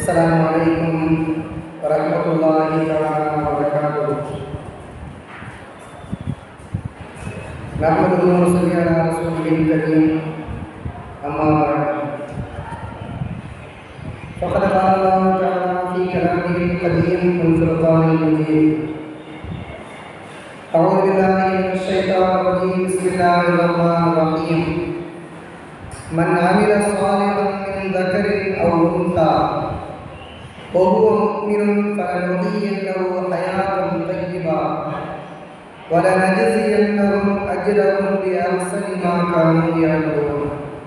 السلام عليكم ورحمة الله تعالى وبركاته نحمده ونصلي على رسوله الكريم أما بعد فقد قال الله تعالى في كلامه القديم والفرقان المجيد أعوذ بالله من الشيطان الرجيم بسم الله الرحمن الرحيم من عمل صالحا من ذكر أو أنثى وهو مؤمن فلنحيينه حياة طيبة ولنجزينهم أجرهم بأحسن ما كانوا يعملون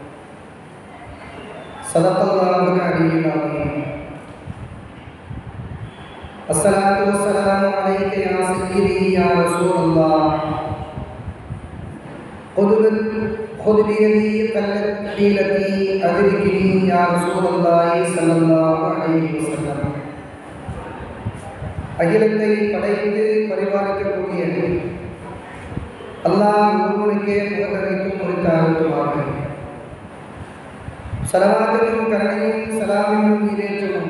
صدق الله العلي العظيم الصلاة والسلام عليك يا سيدي يا رسول الله خذ خذ بيدي قلت حيلتي أدركني يا رسول الله صلى الله عليه وسلم அகிலத்தை படைத்து பரிபாலிக்கக்கூடிய அல்லாஹ் ஒருவனுக்கே புகழனைக்கும் குறித்தாகட்டுமாக சலவாத்திலும் கருணையும் சலாமியும் ஈரேற்றமும்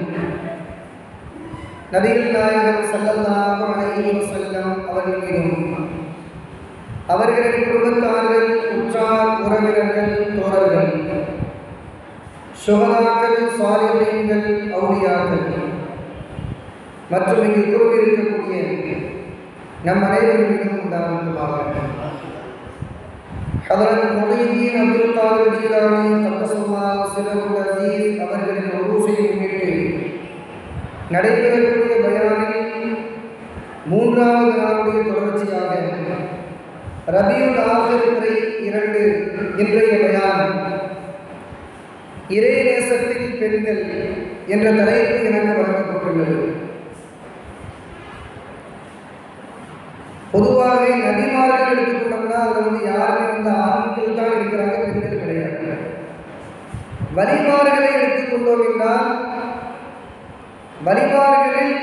நபிகள் நாயகம் சல்லல்லாஹு அலைஹி வஸல்லம் அவர்கள் மீதும் அவர்களின் குடும்பத்தார்கள் உற்றார் உறவினர்கள் தோழர்கள் சுகதாக்கள் சாலிகள் அவுடியாக்கள் மற்றும் இங்கு கூறியிருக்கக்கூடிய நம் அனைவரும் மீதும் உண்டாகுமாக ஹதரத் மொழிதீன் அப்துல் காதர் ஜீலானி தப்பசுல்லா சிலருல் அசீஸ் அவர்களின் உருசையை முன்னிட்டு நடைபெறக்கூடிய பயானில் மூன்றாவது நாளுடைய தொடர்ச்சியாக ரபியுல் ஆஹிர் முறை இரண்டு இன்றைய பயான் இறைநேசத்தின் பெண்கள் என்ற தலைப்பு எனக்கு வழங்கப்பட்டுள்ளது பொதுவாக நபிமார்கள் எடுத்துக்கொண்டோம்னா அதில் வந்து யாருமே வந்து ஆண்கள் தான் இருக்கிறாங்க பெண்கள் கிடையாது வலிமார்களை எடுத்துக்கொண்டோம் என்றால் வலிமார்களில்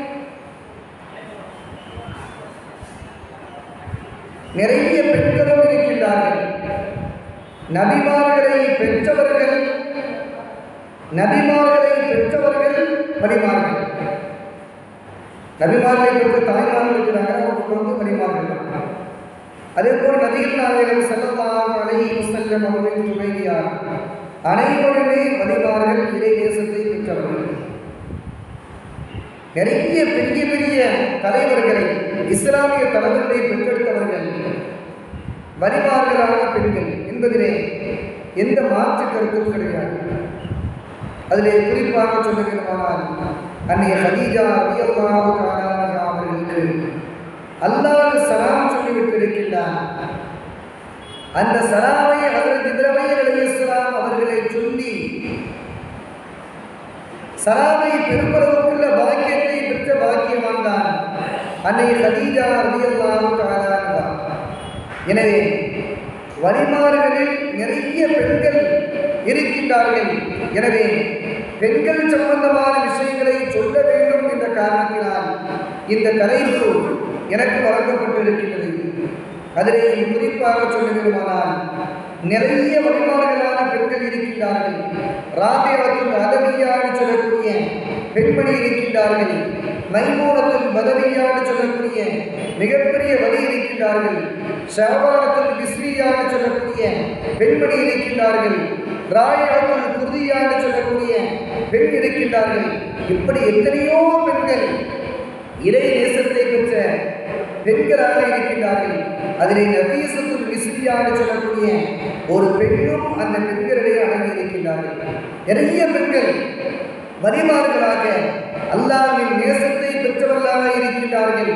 நிறைய பெண்களும் இருக்கின்றார்கள் நபிமார்களை பெற்றவர்கள் நபிமார்களை பெற்றவர்கள் வலிமார்கள் நபிமார்களை பெற்ற தாய்மார்கள் இருக்கிறாங்க அவங்க வந்து வலிமார்கள் அதே போல் நதிகள் நாயகம் செல்லலாம் அலை செல்லம் அவர்களின் துணைவியார் அனைவருமே வலிமார்கள் இறை தேசத்தை பெற்றவர்கள் நிறைய பெரிய பெரிய தலைவர்களை இஸ்லாமிய தலைவர்களை பெற்றெடுத்தவர்கள் வலிமார்களான பெண்கள் என்பதிலே எந்த மாற்று கருத்தும் கிடையாது அதிலே குறிப்பாக சொல்ல வேண்டுமானால் அன்னைய ஹதீஜா ரலியல்லாஹு தஆலா அவர்களுக்கு அல்லாஹ் சலாம் சொல்லிவிட்டு இருக்கின்றான் அந்த சலாமை ஹஜரத் இப்ராஹிம் அலைஹிஸ்ஸலாம் அவர்களை சொல்லி சலாமை பெரும்பளவுக்குள்ள பாக்கியத்தை பெற்ற பாக்கியமான் தான் அன்னை ஹதீஜா ரலியல்லாஹு தஆலா எனவே வழிமாறுகளில் நிறைய பெண்கள் இருக்கின்றார்கள் எனவே பெண்கள் சம்பந்தமான விஷயங்களை சொல்ல வேண்டும் என்ற காரணத்தினால் இந்த தலைப்பு எனக்கு வழங்கப்பட்டிருக்கின்றது அதிலே குறிப்பாக சொல்ல வேண்டுமானால் நிறைய வழிபாடுகளான பெண்கள் இருக்கின்றார்கள் ராபியவத்தில் அதவியான்னு சொல்லக்கூடிய பெண்மணி இருக்கின்றார்கள் மைமூனத்தில் பதவியான்னு சொல்லக்கூடிய மிகப்பெரிய வழி இருக்கின்றார்கள் ஷாபானத்தில் பிஸ்ரியான்னு சொல்லக்கூடிய பெண்மணி இருக்கின்றார்கள் ராயத்தில் குருதியான்னு சொல்லக்கூடிய பெண் இருக்கின்றார்கள் இப்படி எத்தனையோ பெண்கள் இறை நேசத்தை பெற்ற பெண்களாக இருக்கின்றார்கள் அதிலே நபீசத்துல் மிஸ்ரியான்னு சொல்லக்கூடிய ஒரு பெண்ணும் அந்த பெண்களிடையே அடங்கி இருக்கின்றார்கள் நிறைய பெண்கள் வரிமார்களாக அல்லாவின் நேசத்தை பெற்றவர்களாக இருக்கின்றார்கள்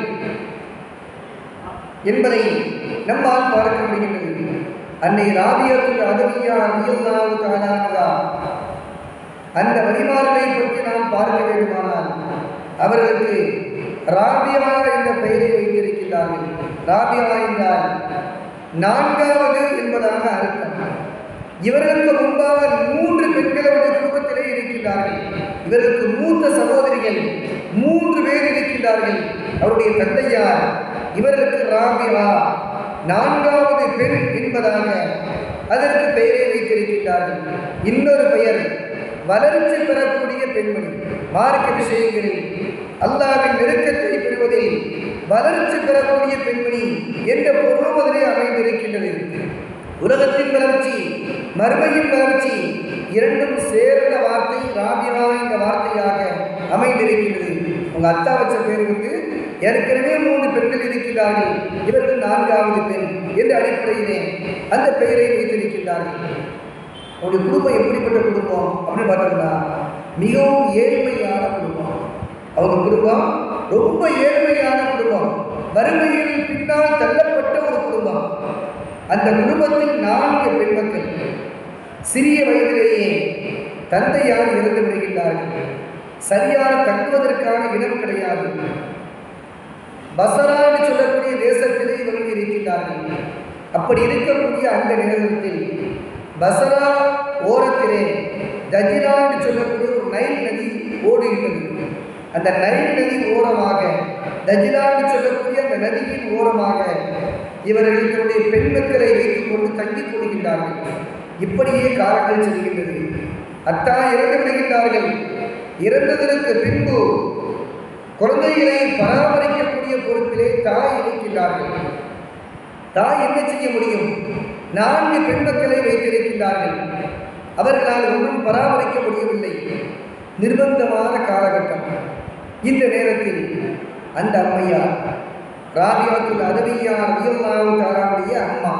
என்பதை நம்மால் பார்க்க முடிகின்றது அன்னை ராபியத்துல் அதவியா அல்லாஹு தாலானதா அந்த வழிமார்களை பற்றி நாம் பார்க்க வேண்டுமானால் அவர்களுக்கு ராபியா என்ற பெயரை வைத்திருக்கின்றார்கள் ராபியா என்றால் நான்காவது என்பதாக அர்த்தம் இவர்களுக்கு முன்பாக மூன்று பெண்கள் அவருடைய குடும்பத்திலே இருக்கின்றார்கள் இவருக்கு மூத்த சகோதரிகள் மூன்று பேர் இருக்கின்றார்கள் அவருடைய தந்தையார் இவர்களுக்கு ராபியா நான்காவது பெண் என்பதாக அதற்கு பெயரை வைத்திருக்கின்றார்கள் இன்னொரு பெயர் வளர்ச்சி பெறக்கூடிய பெண்மணி மார்க்க விஷயங்களில் அல்லாவின் நெருக்கத்தை பெறுவதில் வளர்ச்சி பெறக்கூடிய பெண்மணி என்ற பொருளும் அதிலே அமைந்திருக்கின்றது உலகத்தின் வளர்ச்சி மறுமையின் வளர்ச்சி இரண்டும் சேர்ந்த வார்த்தை ராபியா என்ற வார்த்தையாக அமைந்திருக்கின்றது உங்க அத்தா வச்ச பேர் வந்து ஏற்கனவே மூன்று பெண்கள் இருக்கிறார்கள் இவர்கள் நான்காவது பெண் என்ற அடிப்படையிலே அந்த பெயரை வைத்திருக்கின்றார்கள் அவருடைய குடும்பம் எப்படிப்பட்ட குடும்பம் அப்படின்னு பார்த்தோம்னா மிகவும் ஏழ்மையான குடும்பம் அவங்க குடும்பம் ரொம்ப ஏழ்மையான குடும்பம் வறுமையில் பின்னால் தள்ளப்பட்ட ஒரு குடும்பம் அந்த குடும்பத்தில் நான்கு பெண் மக்கள் சிறிய வயதிலேயே தந்தையார் இறந்து விடுகின்றார்கள் சரியான தங்குவதற்கான இடம் கிடையாது பசரா என்று சொல்லக்கூடிய தேசத்திலே இவர்கள் இருக்கின்றார்கள் அப்படி இருக்கக்கூடிய அந்த நேரத்தில் பசரா ஓரத்திலே தஜிரா என்று சொல்லக்கூடிய ஒரு நைல் நதி ஓடுகின்றது அந்த நைல் நதி ஓரமாக தஜிரா என்று சொல்லக்கூடிய அந்த நதியின் ஓரமாக இவர்கள் தன்னுடைய பெண் மக்களை வைத்துக் கொண்டு தங்கிக் கொள்கின்றார்கள் இப்படியே காலங்கள் செல்கின்றது அத்தா இறந்து விடுகின்றார்கள் இறந்ததற்கு பின்பு குழந்தைகளை பராமரிக்கக்கூடிய பொறுப்பிலே தாய் இருக்கின்றார்கள் தாய் என்ன செய்ய முடியும் நான்கு பெண் மக்களை வைத்திருக்கின்றார்கள் அவர்களால் ஒன்றும் பராமரிக்க முடியவில்லை நிர்பந்தமான காலகட்டம் இந்த நேரத்தில் அந்த அம்மையார் ராபியாத்துல் அதவியார் வியல்லாவு தாராவுடைய அம்மா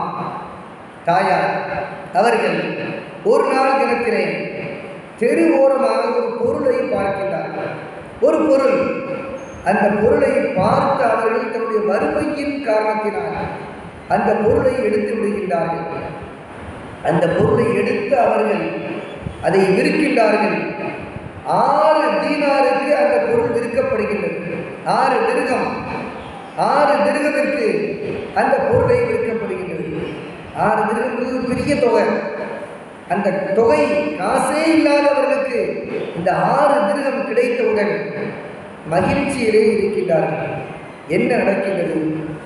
தாயார் அவர்கள் ஒரு நாள் தினத்திலே தெரு ஓரமாக ஒரு பொருளை பார்க்கின்றார்கள் ஒரு பொருள் அந்த பொருளை பார்த்து அவர்கள் தன்னுடைய வறுமையின் காரணத்தினால் அந்த பொருளை எடுத்து விடுகின்றார்கள் அந்த பொருளை எடுத்து அவர்கள் அதை விற்கின்றார்கள் ஆறு தீனாருக்கு அந்த பொருள் விற்கப்படுகின்றது ஆறு திருகம் ஆறு திருகத்திற்கு அந்த பொருளை விற்கப்படுகின்றது ஆறு திருகம் பெரிய தொகை அந்த தொகை காசே இல்லாதவர்களுக்கு இந்த ஆறு திருகம் கிடைத்தவுடன் மகிழ்ச்சியிலே இருக்கின்றார்கள் என்ன நடக்கின்றது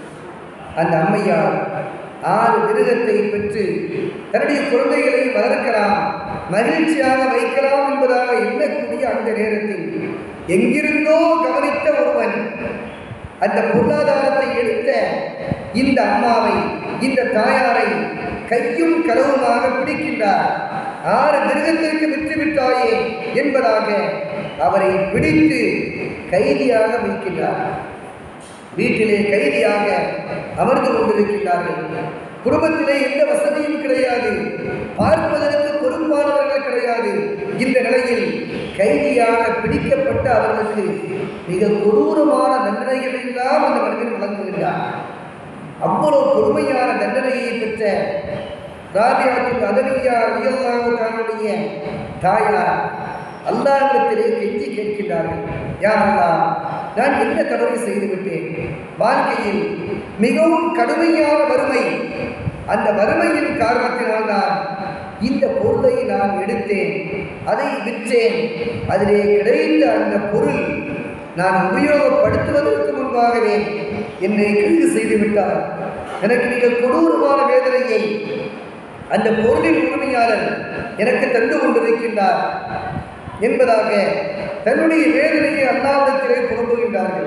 அந்த அம்மையார் ஆறு திருகத்தை பெற்று தன்னுடைய குழந்தைகளை வளர்க்கலாம் மகிழ்ச்சியாக வைக்கலாம் என்பதாக எண்ணக்கூடிய அந்த நேரத்தில் எங்கிருந்தோ கவனித்த ஒருவன் அந்த பொருளாதாரத்தை எடுத்த இந்த அம்மாவை இந்த தாயாரை கையும் களவுமாக பிடிக்கின்றார் ஆறு மிருகத்திற்கு விற்றுவிட்டாயே என்பதாக அவரை பிடித்து கைதியாக வைக்கின்றார் வீட்டிலே கைதியாக அமர்ந்து கொண்டிருக்கின்றார்கள் குடும்பத்திலே எந்த வசதியும் கிடையாது பார்ப்பதற்கு பொறுப்பானவர்கள் கிடையாது இந்த நிலையில் கைதியாக பிடிக்கப்பட்ட அவர்களுக்கு மிக கொடூரமான தண்டனைகள் எல்லாம் அந்த மனிதன் வழங்குகின்றார் அவ்வளவு கொடுமையான தண்டனையை பெற்ற ராபியாத்துக்கு அதனியா அலியல்லாவுடைய தாயார் அல்லாஹிடத்திலே கெஞ்சி கேட்கின்றார்கள் யா அல்லாஹ் நான் என்ன தவறு செய்து விட்டேன் வாழ்க்கையில் மிகவும் கடுமையான வறுமை அந்த வறுமையின் காரணத்தினால் தான் இந்த பொருளை நான் எடுத்தேன் அதை விற்றேன் அதிலே கிடைத்த அந்த பொருள் நான் உபயோகப்படுத்துவதற்கு முன்பாகவே என்னை கைது செய்து விட்டார் எனக்கு மிக கொடூரமான வேதனையை அந்த பொருளின் உரிமையாளர் எனக்கு தந்து கொண்டிருக்கின்றார் என்பதாக தன்னுடைய வேதனையை அல்லாவிடத்திலே புலம்புகின்றார்கள்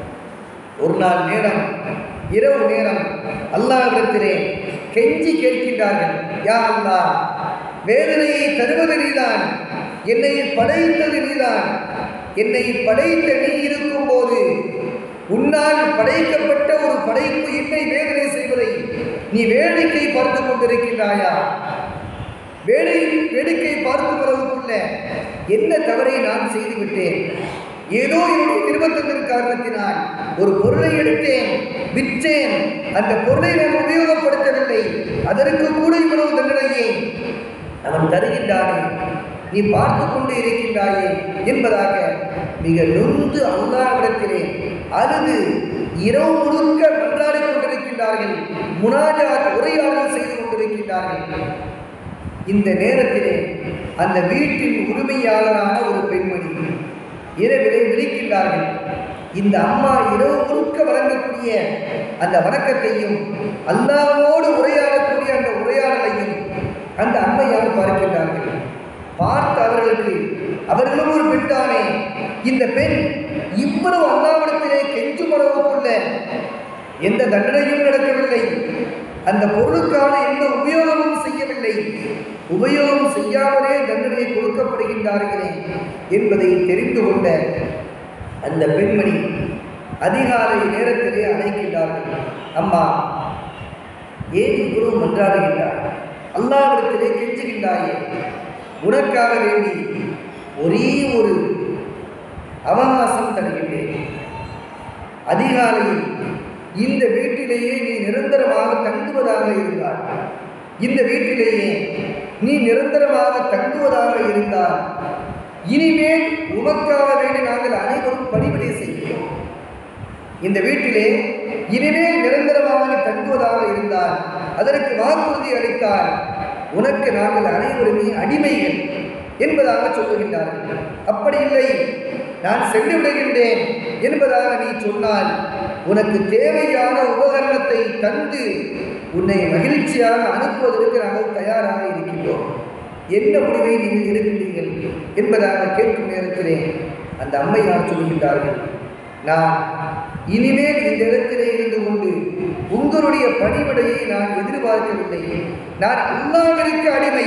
ஒரு நாள் நேரம் இரவு நேரம் அல்லாவிடத்திலே கெஞ்சி கேட்கின்றார்கள் யா அல்லாஹ் வேதனையை தருவது நீதான் என்னை படைத்தது நீதான் என்னை படைத்த நீ இருக்கும்போது உன்னால் படைக்கப்பட்ட ஒரு படைப்பு என்னை வேதனை செய்வதை நீ வேடிக்கை பார்த்து கொண்டிருக்கின்றாயா வேடை வேடிக்கை பார்த்து வருவதற்குள்ள என்ன தவறை நான் செய்துவிட்டேன் ஏதோ என்னுடைய நிர்பந்தத்தின் காரணத்தினால் ஒரு பொருளை எடுத்தேன் விற்றேன் அந்த பொருளை நான் உபயோகப்படுத்தவில்லை அதற்கு கூட இவ்வளவு தண்டனையை அவன் தருகின்றானே நீ பார்த்து கொண்டு இருக்கின்றாயே என்பதாக மிக நொந்து அல்லாவிடத்திலே அழுது இரவு முழுக்க மன்றாடி கொண்டிருக்கின்றார்கள் முனாஜாத் உரையாடல் செய்து கொண்டிருக்கின்றார்கள் இந்த நேரத்திலே அந்த வீட்டின் உரிமையாளரான ஒரு பெண்மணி இரவிலே விழிக்கின்றார்கள் இந்த அம்மா இரவு முழுக்க வழங்கக்கூடிய அந்த வணக்கத்தையும் அல்லாவோடு உரையாடக்கூடிய அந்த உரையாடலையும் அந்த அம்மையார் பார்க்கின்றார்கள் பார்த்து அவர்கள் அவர்களுக்கு அவர்களும் ஒரு பெண்தானே இந்த பெண் இவ்வளவு அல்லாவிடத்திலே கெஞ்சும் அளவுக்குள்ள எந்த தண்டனையும் நடக்கவில்லை அந்த பொருளுக்கான எந்த உபயோகமும் செய்யவில்லை உபயோகம் செய்யாமலே தண்டனை கொடுக்கப்படுகின்றார்களே என்பதை தெரிந்து கொண்ட அந்த பெண்மணி அதிகாலை நேரத்திலே அழைக்கின்றார்கள் அம்மா ஏன் இவ்வளவு மன்றாடுகின்றார் அல்லாவிடத்திலே கெஞ்சுகின்றாயே உனக்காக வேண்டி ஒரே ஒரு அவகாசம் தருகின்றேன் அதிகாலையில் இந்த வீட்டிலேயே நீ நிரந்தரமாக தங்குவதாக இருந்தால் இந்த வீட்டிலேயே நீ நிரந்தரமாக தங்குவதாக இருந்தால் இனிமேல் உமக்காக வேண்டி நாங்கள் அனைவரும் பணிவிடை செய்கிறோம் இந்த வீட்டிலே இனிமேல் நிரந்தரமாக நீ தங்குவதாக இருந்தால் அதற்கு வாக்குறுதி அளித்தால் உனக்கு நாங்கள் அனைவருமே அடிமைகள் என்பதாக சொல்லுகின்றார்கள் அப்படி இல்லை நான் சென்று விடுகின்றேன் என்பதாக நீ சொன்னால் உனக்கு தேவையான உபகரணத்தை தந்து உன்னை மகிழ்ச்சியாக அனுப்புவதற்கு நாங்கள் தயாராக இருக்கின்றோம் என்ன முடிவை நீங்கள் எடுக்கின்றீர்கள் என்பதாக கேட்கும் நேரத்திலே அந்த அம்மையார் சொல்கின்றார்கள் நான் இனிமேல் இந்த இடத்திலே இருந்து கொண்டு உங்களுடைய பணிவிடையை நான் எதிர்பார்க்கவில்லை நான் அல்லாவிற்கு அடிமை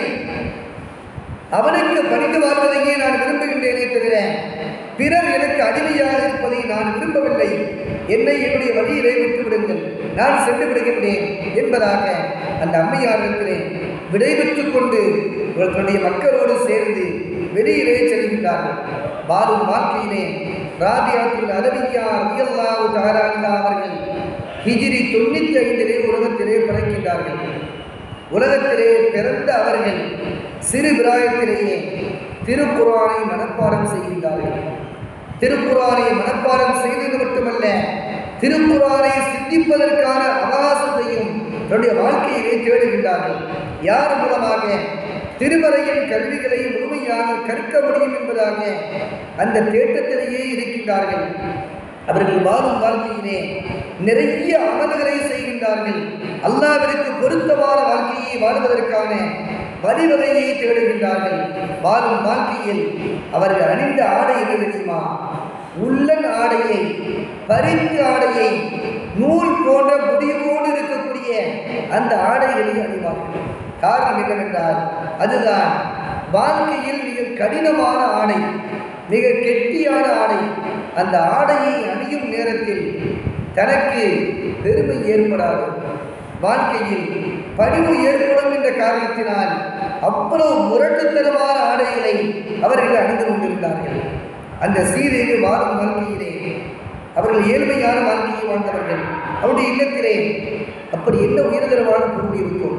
அவனுக்கு பணிந்து வாழ்வதையே நான் விரும்புகின்றேனே தவிர பிறர் எனக்கு அடிமையாக இருப்பதை நான் விரும்பவில்லை என்னை என்னுடைய வழியிலே விட்டுவிடுங்கள் நான் சென்று விடுகின்றேன் என்பதாக அந்த அம்மையாரிடத்திலே விடைபெற்றுக் கொண்டு தன்னுடைய மக்களோடு சேர்ந்து வெளியிலே செல்கின்றார்கள் வாழும் வாழ்க்கையிலே ராபியாத்துல் அலவியா ரலியல்லாஹு தஆலா அன்ஹா அவர்கள் ஹிஜ்ரி தொண்ணூற்றி ஐந்திலே உலகத்திலே பிறக்கின்றார்கள் உலகத்திலே பிறந்த அவர்கள் சிறு பிராயத்திலேயே திருக்குறானை மனப்பாடம் செய்கின்றார்கள் திருக்குறானை மனப்பாடம் செய்தது மட்டுமல்ல திருக்குறானை சிந்திப்பதற்கான அவகாசத்தையும் தன்னுடைய வாழ்க்கையிலே தேடுகின்றார்கள் யார் மூலமாக திருமறையின் கல்விகளை முழுமையாக கற்க முடியும் என்பதாக அந்த தேட்டத்திலேயே இருக்கின்றார்கள் அவர்கள் வாழும் வாழ்க்கையிலே நிறைய அமல்களை செய்கின்றார்கள் அல்லாவிற்கு பொருத்தமான வாழ்க்கையை வாழ்வதற்கான வழிவகையை தேடுகின்றார்கள் வாழும் வாழ்க்கையில் அவர்கள் அணிந்த ஆடை என்ன தெரியுமா உள்ளன் ஆடையை பரிந்து ஆடையை நூல் போன்ற முடிவோடு இருக்கக்கூடிய அந்த ஆடைகளை அணிவார்கள் காரணம் என்னவென்றால் அதுதான் வாழ்க்கையில் மிக கடினமான ஆடை மிக கெட்டியான ஆடை அந்த ஆடையை அணியும் நேரத்தில் தனக்கு பெருமை ஏற்படாது வாழ்க்கையில் பணிவு ஏற்படும் என்ற காரணத்தினால் அவ்வளவு முரட்டுத்தனமான ஆடைகளை அவர்கள் அணிந்து கொண்டிருந்தார்கள் அந்த சீதையை வாழும் வாழ்க்கையிலே அவர்கள் ஏழ்மையான வாழ்க்கையை வாழ்ந்தவர்கள் அவருடைய இல்லத்திலே அப்படி என்ன உயர்தரமான பொருள் இருக்கும்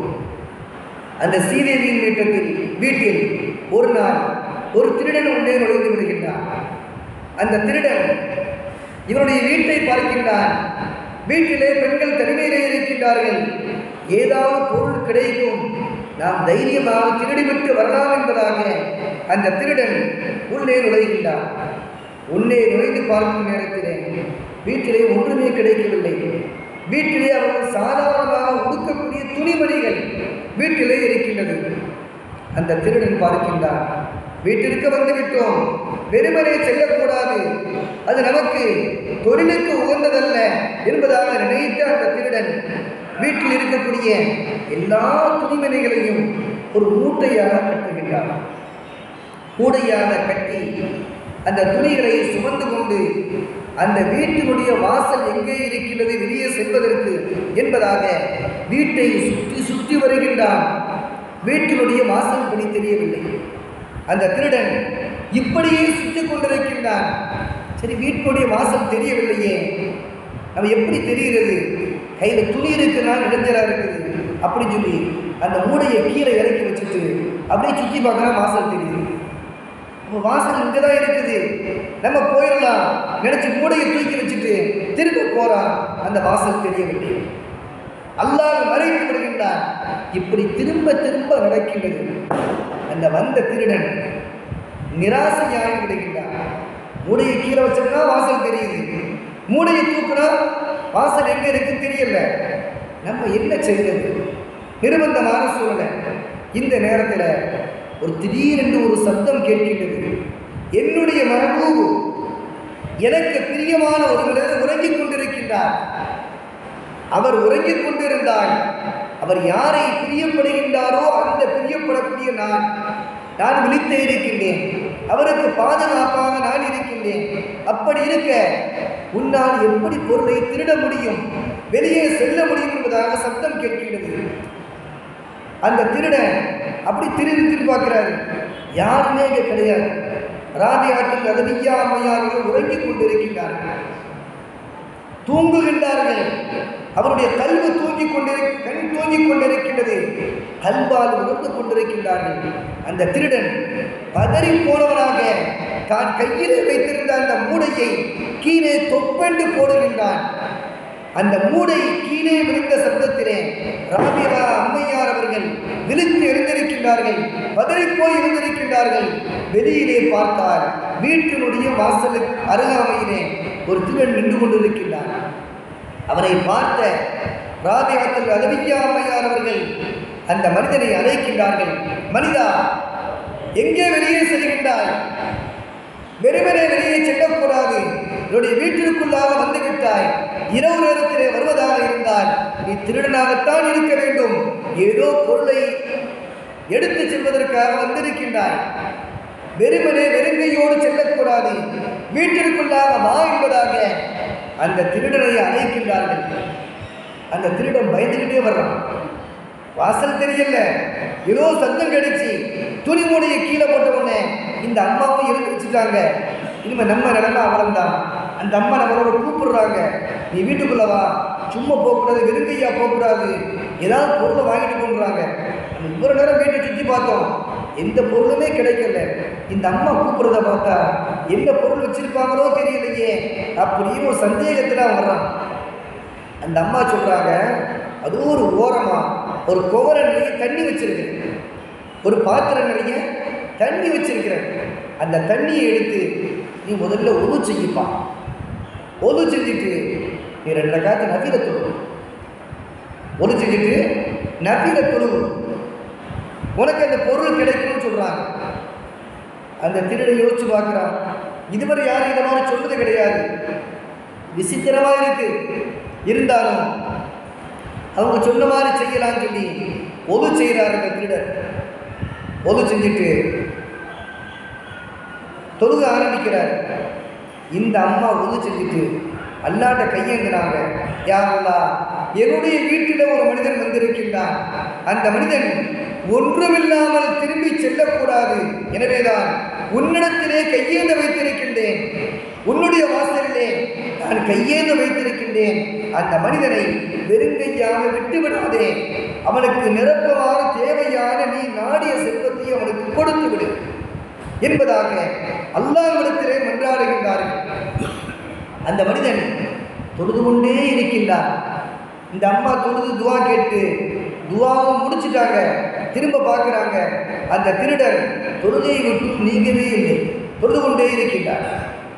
அந்த சீதேவியின் வீட்டத்தில் வீட்டில் ஒரு நாள் ஒரு திருடன் உள்ளே நுழைந்து விடுகின்றான் அந்த திருடன் இவருடைய வீட்டை பார்க்கின்றான் வீட்டிலே பெண்கள் தனிமையிலே இருக்கின்றார்கள் ஏதாவது பொருள் கிடைக்கும் நாம் தைரியமாக திருடிவிட்டு வரலாம் என்பதாக அந்த திருடன் உள்ளே நுழைகின்றான் உள்ளே நுழைந்து பார்க்கும் நேரத்திலே வீட்டிலே ஒன்றுமே கிடைக்கவில்லை வீட்டிலே அவர்கள் சாதாரணமாக உடுக்கக்கூடிய துணிமணிகள் வீட்டிலே இருக்கின்றது அந்த திருடன் பார்க்கின்றான் வீட்டிற்கு வந்து விட்டோம் வெறுமனே செல்லக்கூடாது அது நமக்கு தொழிலுக்கு உகந்ததல்ல என்பதாக நினைத்த அந்த திருடன் வீட்டில் இருக்கக்கூடிய எல்லா துணிமணிகளையும் ஒரு மூட்டையாக கட்டுகின்றான் கூடையாக கட்டி அந்த துணிகளை சுமந்து கொண்டு அந்த வீட்டினுடைய வாசல் எங்கே இருக்கின்றது வெளியே செல்வதற்கு என்பதாக வீட்டை சுற்றி சுற்றி வருகின்றான் வீட்டினுடைய வாசல் படி தெரியவில்லை அந்த திருடன் இப்படியே சுற்றி கொண்டிருக்கின்றான் சரி வீட்டினுடைய வாசல் தெரியவில்லையே அவன் எப்படி தெரிகிறது கையில் துணி இருக்குன்னா இடைஞ்சலா இருக்குது அப்படி சொல்லி அந்த மூடையை கீழே இறக்கி வச்சுட்டு அப்படியே சுற்றி பார்க்கறா வாசல் தெரியுது அப்போ வாசல் இங்கே தான் இருக்குது நம்ம போயிடலாம் நினைச்சு மூடையை தூக்கி வச்சுட்டு திரும்ப போறான் அந்த வாசல் தெரியவில்லை அல்லாஹ் மறைத்து விடுகின்றான் இப்படி திரும்ப திரும்ப நடக்கின்றது அந்த வந்த திருடன் நிராசையாகி விடுகின்றான் மூடையை கீழே வச்சோம்னா வாசல் தெரியுது மூடையை தூக்குனா வாசல் எங்க இருக்கு தெரியல நம்ம என்ன செய்வது நிர்பந்தமான சூழ்நிலை இந்த நேரத்தில் ஒரு திடீரென்று ஒரு சத்தம் கேட்கின்றது என்னுடைய மகபூபு எனக்கு பிரியமான ஒரு மனிதர் உறங்கிக் கொண்டிருக்கின்றார் அவர் உறங்கிக் கொண்டிருந்தால் அவர் யாரை பிரியப்படுகின்றாரோ அந்த பிரியப்படக்கூடிய நான் நான் விழித்தே இருக்கின்றேன் அவருக்கு பாதுகாப்பாக நான் இருக்கின்றேன் அப்படி இருக்க உன்னால் எப்படி பொருளை திருட முடியும் வெளியே செல்ல முடியும் என்பதாக சத்தம் கேட்கின்றது அந்த திருடன் அப்படி திரும்பி திரும்பி பார்க்கிறாரு யாருமே இங்கே கிடையாது ராபியாட்டில் ரதவியா அம்மையார்கள் உறங்கிக் கொண்டிருக்கின்றார்கள் தூங்குகின்றார்கள் அவருடைய கல்வி தூங்கிக் கொண்டிரு கண் தூங்கிக் கொண்டிருக்கின்றது கல்வால் உணர்ந்து கொண்டிருக்கின்றார்கள் அந்த திருடன் பதறி போனவனாக தான் கையிலே வைத்திருந்த அந்த மூடையை கீழே தொப்பெண்டு போடுகின்றான் அந்த மூடை கீழே விழுந்த சப்தத்திலே ராபியா அம்மையார் அவர்கள் விழித்து எழுந்திருக்கின்றார்கள் பதறிப்போய் எழுந்திருக்கின்றார்கள் வெளியிலே பார்த்தார் வீட்டினுடைய வாசலுக்கு அருகாமையிலே ஒரு திருடன் நின்று கொண்டிருக்கின்றார் அவரை பார்த்த ராபியாத்தில் அதவியா அம்மையார் அவர்கள் அந்த மனிதனை அழைக்கின்றார்கள் மனிதா எங்கே வெளியே செல்கின்றாய் வெறுமனே வெளியே செல்லக்கூடாது என்னுடைய வீட்டிற்குள்ளாக வந்து விட்டாய் இரவு நேரத்திலே வருவதாக இருந்தால் நீ திருடனாகத்தான் இருக்க வேண்டும் ஏதோ பொருளை எடுத்து செல்வதற்காக வந்திருக்கின்றாய் வெறுமனே வெறுங்கையோடு செல்லக்கூடாது வீட்டிற்குள்ளாக வா என்பதாக அந்த திருடனை அழைக்கின்றார்கள் அந்த திருடன் பயந்துக்கிட்டே வர்றான் வாசல் தெரியல ஏதோ சத்தம் கிடைச்சி துணி மூடியை கீழே போட்ட உடனே இந்த அம்மாவும் எழுந்து வச்சுட்டாங்க இனிமேல் நம்ம நிலைமை அவ்வளோதான் அந்த அம்மா நம்மளோட கூப்பிடுறாங்க நீ வீட்டுக்குள்ள வா சும்மா போகக்கூடாது வெறுங்கையா போகக்கூடாது ஏதாவது பொருளை வாங்கிட்டு போன்றாங்க நம்ம இவ்வளோ நேரம் வீட்டை சுற்றி பார்த்தோம் எந்த பொருளுமே கிடைக்கல இந்த அம்மா கூப்பிடுறத பார்த்தா என்ன பொருள் வச்சிருப்பாங்களோ தெரியலையே அப்படின்னு ஒரு சந்தேகத்தில் அவன் வர்றான் அந்த அம்மா சொல்கிறாங்க அது ஒரு ஓரமா ஒரு குவரை நிறைய தண்ணி வச்சிருக்கு ஒரு பாத்திரம் நிறைய தண்ணி வச்சிருக்கிறேன் அந்த தண்ணியை எடுத்து நீ முதல்ல ஒது செய்யப்பா ஒது செஞ்சுட்டு நீ ரெண்டரை காத்து நதியில தொழு ஒது செஞ்சுட்டு நதியில தொழுவு உனக்கு அந்த பொருள் கிடைக்கும்னு சொல்கிறாங்க அந்த திருடை யோசிச்சு பார்க்குறான் இதுவரை யாரும் இந்த மாதிரி சொன்னது கிடையாது விசித்திரமாக இருக்கு இருந்தாலும் அவங்க சொன்ன மாதிரி செய்யலாம்னு சொல்லி ஒது செய்கிறார் அந்த திருடர் ஒது செஞ்சுட்டு தொழுக ஆரம்பிக்கிறார் இந்த அம்மா ஒது செஞ்சுட்டு அல்லாட்ட கையேந்தினாங்க யாரல்லா என்னுடைய வீட்டில் ஒரு மனிதன் வந்திருக்கின்றான் அந்த மனிதன் ஒன்றுமில்லாமல் திரும்பி செல்லக்கூடாது எனவேதான் உன்னிடத்திலே கையேந்த வைத்திருக்கின்றேன் உன்னுடைய வாசலிலே நான் கையேந்த வைத்திருக்கின்றேன் அந்த மனிதனை வெறுங்கையாக விட்டு விடாதே அவனுக்கு நிரப்பமான தேவையான நீ நாடிய செல்வத்தை அவனுக்கு கொடுத்து விடு என்பதாக அல்லாஹ்விடத்திலே மன்றாடுகின்றார்கள் அந்த மனிதன் தொழுது கொண்டே இருக்கின்றார் இந்த அம்மா தொழுது துவா கேட்டு துவாவும் முடிச்சிட்டாங்க திரும்ப பார்க்குறாங்க அந்த திருடர் தொழுகையை விட்டு நீங்கவே இல்லை தொழுது கொண்டே இருக்கின்றார்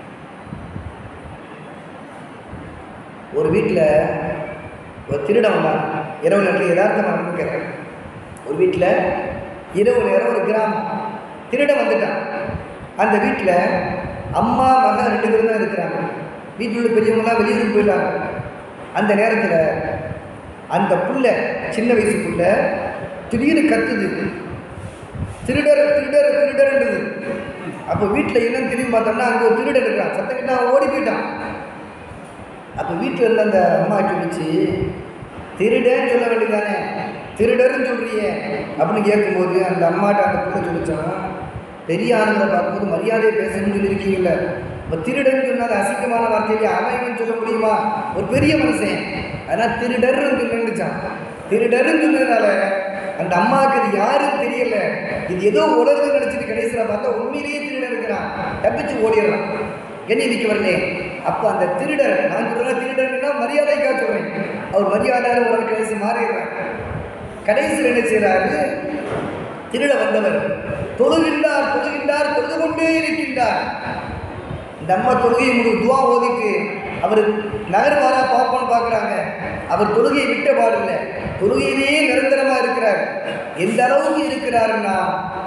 ஒரு வீட்டில் ஒரு திருடன் வந்தான் இரவு நேரத்தில் யதார்த்தமாக நடந்துக்கிறேன் ஒரு வீட்டில் இரவு நேரம் ஒரு கிராமம் திருடன் வந்துட்டான் அந்த வீட்டில் அம்மா மகன் ரெண்டு பேரும் தான் இருக்கிறாங்க வீட்டில் உள்ள பெரியவங்களாம் வெளியூருக்கு போயிட்டாங்க அந்த நேரத்தில் அந்த புள்ள சின்ன வயசு புள்ள திடீர்னு கத்துது திருடர் திருடர் திருடர்ன்றது அப்போ வீட்டில் என்னன்னு திரும்பி பார்த்தோம்னா அங்கே ஒரு திருடன் இருக்கிறான் சத்தம் கிட்ட அவன் ஓடி போயிட்டான் அப்போ வீட்டில் இருந்த அந்த அம்மா சொல்லிச்சு திருடன்னு சொல்ல வேண்டியதானே திருடர்னு சொல்றியே அப்படின்னு கேட்கும்போது அந்த அம்மாட்ட அந்த புள்ள சொல்லிச்சான் பெரிய ஆளுங்களை பார்க்கும்போது மரியாதையை பேசணும்னு சொல்லியிருக்கீங்கல்ல இப்போ திருடன்னு சொன்னால் அது அசிங்கமான வார்த்தையை அவன் சொல்ல முடியுமா ஒரு பெரிய மனுஷன் அதனால் திருடர்னு சொல்லிச்சான் திருடர்னு சொன்னதுனால அந்த அம்மாவுக்கு இது யாரும் தெரியல இது ஏதோ உலர்ந்து நினச்சிட்டு கடைசியில் பார்த்தா உண்மையிலேயே திருடன் இருக்கிறான் தப்பிச்சு ஓடிடுறான் என்ன இன்னைக்கு வரலே அப்போ அந்த திருடர் நான் சொல்கிற திருடர்னா மரியாதைக்காக சொல்கிறேன் அவர் மரியாதையான ஒரு கடைசி மாறிடுறார் கடைசியில் என்ன செய்கிறாரு திருட வந்தவர் தொழுகின்றார் தொழுகின்றார் தொழுது கொண்டே இருக்கின்றார் இந்த அம்மா தொழுகையை முழு துவா ஓதிட்டு அவர் நகர்வாரா பார்ப்போன்னு பார்க்குறாங்க அவர் தொழுகையை விட்ட பாடில்லை தொழுகையிலேயே நிரந்தரமாக இருக்கிறார் எந்த அளவுக்கு இருக்கிறாருன்னா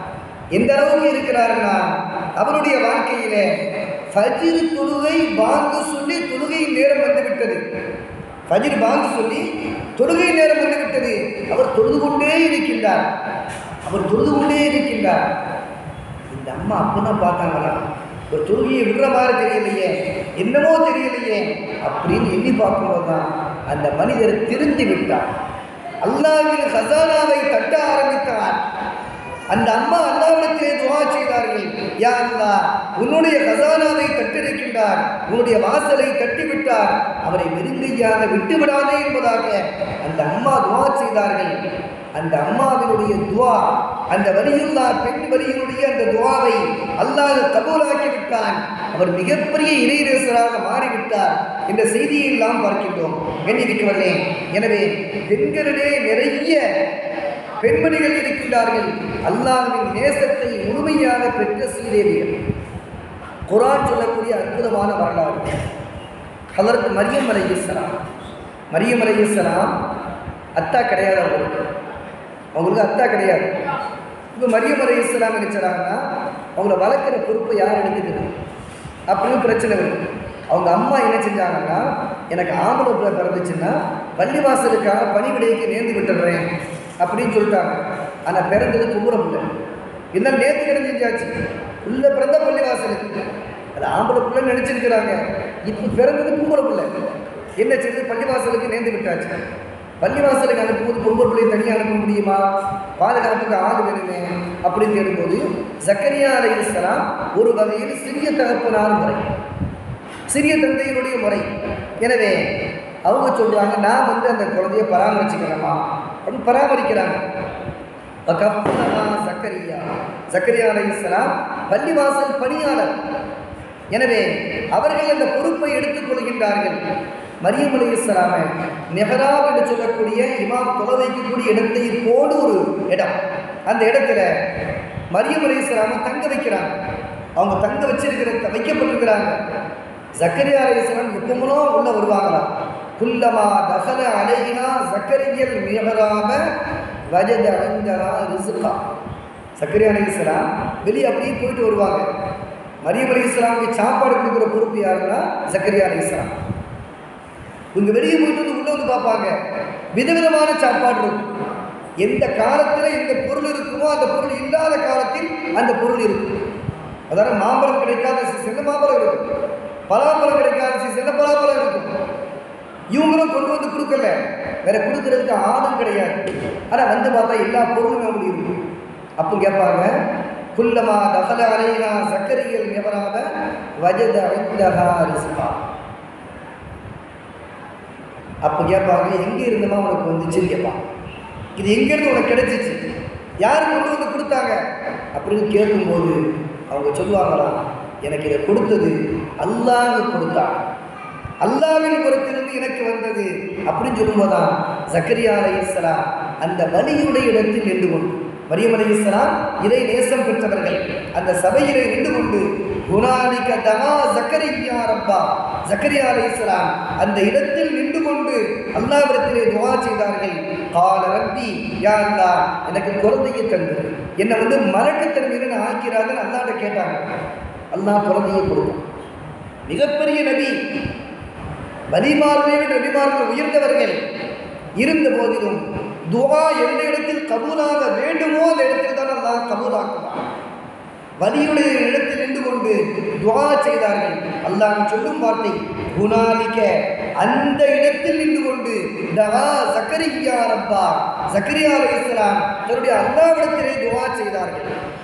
எந்த அளவுக்கு இருக்கிறாருன்னா அவருடைய வாழ்க்கையிலே ஃபஜ்ர் தொழுகை பாங்கு சொல்லி தொழுகை நேரம் வந்து விட்டது ஃபஜ்ர் பாங்கு சொல்லி தொழுகை நேரம் வந்து விட்டது அவர் தொழுது கொண்டே இருக்கின்றார் அவர் தொழுது கொண்டே இருக்கின்றார் இந்த அம்மா அப்பதான் பார்த்தாங்களா ஒரு தொழுகையை விடுற மாதிரி தெரியலையே என்னமோ தெரியலையே அப்படின்னு எண்ணி பார்க்கும்போது தான் அந்த மனிதர் திருந்தி விட்டார் அல்லாவின் ஹசானாவை தட்ட ஆரம்பித்தார் அந்த அம்மா அல்லாவிடத்திலே துவா செய்தார்கள் யா அல்லாஹ் உன்னுடைய ஹசானாவை தட்டிருக்கின்றார் உன்னுடைய வாசலை தட்டிவிட்டார் அவரை வெறுங்கையாக விட்டு விடாதே என்பதாக அந்த அம்மா துவா செய்தார்கள் அந்த அம்மாவினுடைய துவா அந்த வரியுல்லா பெண் வரியினுடைய அந்த துவாவை அல்லாஹ் கபூலாக்கி விட்டான் அவர் மிகப்பெரிய இணையரசராக மாறிவிட்டார் என்ற செய்தியை எல்லாம் பார்க்கின்றோம் கண்ணிவிக்கவர்களே எனவே பெண்களிலே நிறைய பெண்மணிகள் இருக்கின்றார்கள் அல்லாஹ்வின் நேசத்தை முழுமையாக பெற்ற ஸ்ரீதேவியர் குரான் சொல்லக்கூடிய அற்புதமான வரலாறு ஹலரத் மரியம் அலையலாம் மரியம் அலையலாம் அத்தா கிடையாது அவங்களுக்கு அவங்களுக்கு அத்தா கிடையாது இப்போ மரியம் அலையலாம் நினைச்சாங்கன்னா அவங்கள வளர்க்குற பொறுப்பை யார் எடுத்துக்குது அப்படின்னு பிரச்சனை வருது அவங்க அம்மா என்ன செஞ்சாங்கன்னா எனக்கு ஆம்பளை பிள்ளை பிறந்துச்சுன்னா பள்ளிவாசலுக்காக பணிவிடைக்கு நேர்ந்து விட்டுடுறேன் அப்படின்னு சொல்லிட்டாங்க ஆனால் பிறந்தது கும்புற பிள்ளை என்ன நேர்த்து கிடம் செஞ்சாச்சு உள்ள பிறந்த பள்ளிவாசலுக்கு அது ஆம்பளை பிள்ளை நினச்சிருக்கிறாங்க இப்போ பிறந்தது கும்புற பிள்ளை என்ன செய்யுது பள்ளிவாசலுக்கு நேர்ந்து விட்டாச்சு பள்ளிவாசலுக்கு அனுப்பும்போது பொம்பளை பிள்ளையை தனியாக அனுப்ப முடியுமா பாதுகாப்புக்கு ஆள் வேணுமே அப்படின்னு தேடும்போது ஜக்கரியா அலைஹிஸ்ஸலாம் ஒரு வகையில் சிறிய தகப்பனார் முறை சிறிய தந்தையினுடைய முறை எனவே அவங்க சொல்கிறாங்க நான் வந்து அந்த குழந்தைய பராமரிச்சுக்கிறேமா அப்படின்னு பராமரிக்கிறாங்க வகஃபலஹா சக்கரியா சக்கரியா அலைஹிஸ்ஸலாம் பள்ளிவாசல் பணியாளர் எனவே அவர்கள் அந்த பொறுப்பை எடுத்துக் கொள்கின்றார்கள் மரியம் அலைஹிஸ்ஸலாமை நெஹராப் என்று சொல்லக்கூடிய இமாம் தொலை வைக்கக்கூடிய இடத்தை போடு ஒரு இடம் அந்த இடத்துல மரியம் அலைஹிஸ்ஸலாமை தங்க வைக்கிறாங்க அவங்க தங்க வச்சிருக்கிற வைக்கப்பட்டிருக்கிறாங்க ஜக்கரியா அலைஹிஸ்ஸலாம் எப்பவுமோ உள்ள வருவாங்களா குல்லமா தகல அலைஹினா ஜக்கரியல் மிஹராப வஜத அந்தரா ரிசுகா சக்கரியா அலைஹிஸ்ஸலாம் வெளியே அப்படியே போயிட்டு வருவாங்க மரியம் அலைஹிஸ்ஸலாமுக்கு சாப்பாடு கொடுக்குற பொறுப்பு யாருன்னா ஜக்கரியா அலைஹிஸ்ஸலாம் இவங்க வெளியே போயிட்டு வந்து உள்ள வந்து பார்ப்பாங்க விதவிதமான சாப்பாடு இருக்கும் எந்த காலத்தில் எந்த பொருள் இருக்குமோ அந்த பொருள் இல்லாத காலத்தில் அந்த பொருள் இருக்கும் அதாவது மாம்பழம் கிடைக்காத சீசனில் மாம்பழம் இருக்கும் பலாப்பழம் கிடைக்காத சீசனில் பலாப்பழம் இருக்கும் இவங்களும் கொண்டு வந்து கொடுக்கல வேற கொடுக்கறதுக்கு ஆளும் கிடையாது ஆனால் வந்து பார்த்தா எல்லா பொருளும் அப்படி இருக்கும் அப்போ கேட்பாங்க குல்லமா தகல அலைனா சக்கரியல் எவராத வஜத ஐந்தகா ரிஸ்கா அப்போ கேட்பாங்க எங்கே இருந்தமா உனக்கு வந்துச்சுன்னு கேட்பாங்க இது எங்கேருந்து உனக்கு கிடைச்சிச்சு யார் கொண்டு வந்து கொடுத்தாங்க அப்படின்னு கேட்கும்போது அவங்க சொல்லுவாங்களாம் எனக்கு இதை கொடுத்தது அல்லாஹ் கொடுத்தான் அல்லாவின் புறத்திலிருந்து எனக்கு வந்தது அப்படின்னு சொல்லும்போதுதான் ஜக்கரியா அலைஹிஸ்ஸலாம் அந்த வலியுடைய இடத்தில் நின்று கொண்டு மரியம் அலைஹிஸ்ஸலாம் இதை நேசம் பெற்றவர்கள் அந்த சபையிலே நின்று கொண்டு குணாலிக தமா ஜக்கரியா ரப்பா ஜக்கரியா அலைஹிஸ்ஸலாம் அந்த இடத்தில் நின்று கொண்டு அல்லாவிடத்திலே துவா செய்தார்கள் கால ரப்பி யா அல்லாஹ் எனக்கு குழந்தையை தந்து என்னை வந்து மலட்டுத்தன்மையில ஆக்கிறாதுன்னு அல்லாட்ட கேட்டாங்க அல்லாஹ் குழந்தையை கொடுத்தான் மிகப்பெரிய நபி வலிமார்களே நபிமார்கள் உயர்ந்தவர்கள் இருந்த போதிலும் துவா எந்த இடத்தில் கபூலாக வேண்டுமோ அந்த இடத்தில் தான் அல்லாஹ் கபூலாக்குவான் வலியுடைய இடத்தில் நின்று கொண்டு துவா செய்தார்கள் அல்லாஹ் சொல்லும் வார்த்தை குணாலிக்க அந்த இடத்தில் நின்று கொண்டு தவா சக்கரியா ரப்பா சக்கரியா அலைஹிஸ்ஸலாம் தன்னுடைய அல்லாவிடத்திலே துவா செய்தார்கள்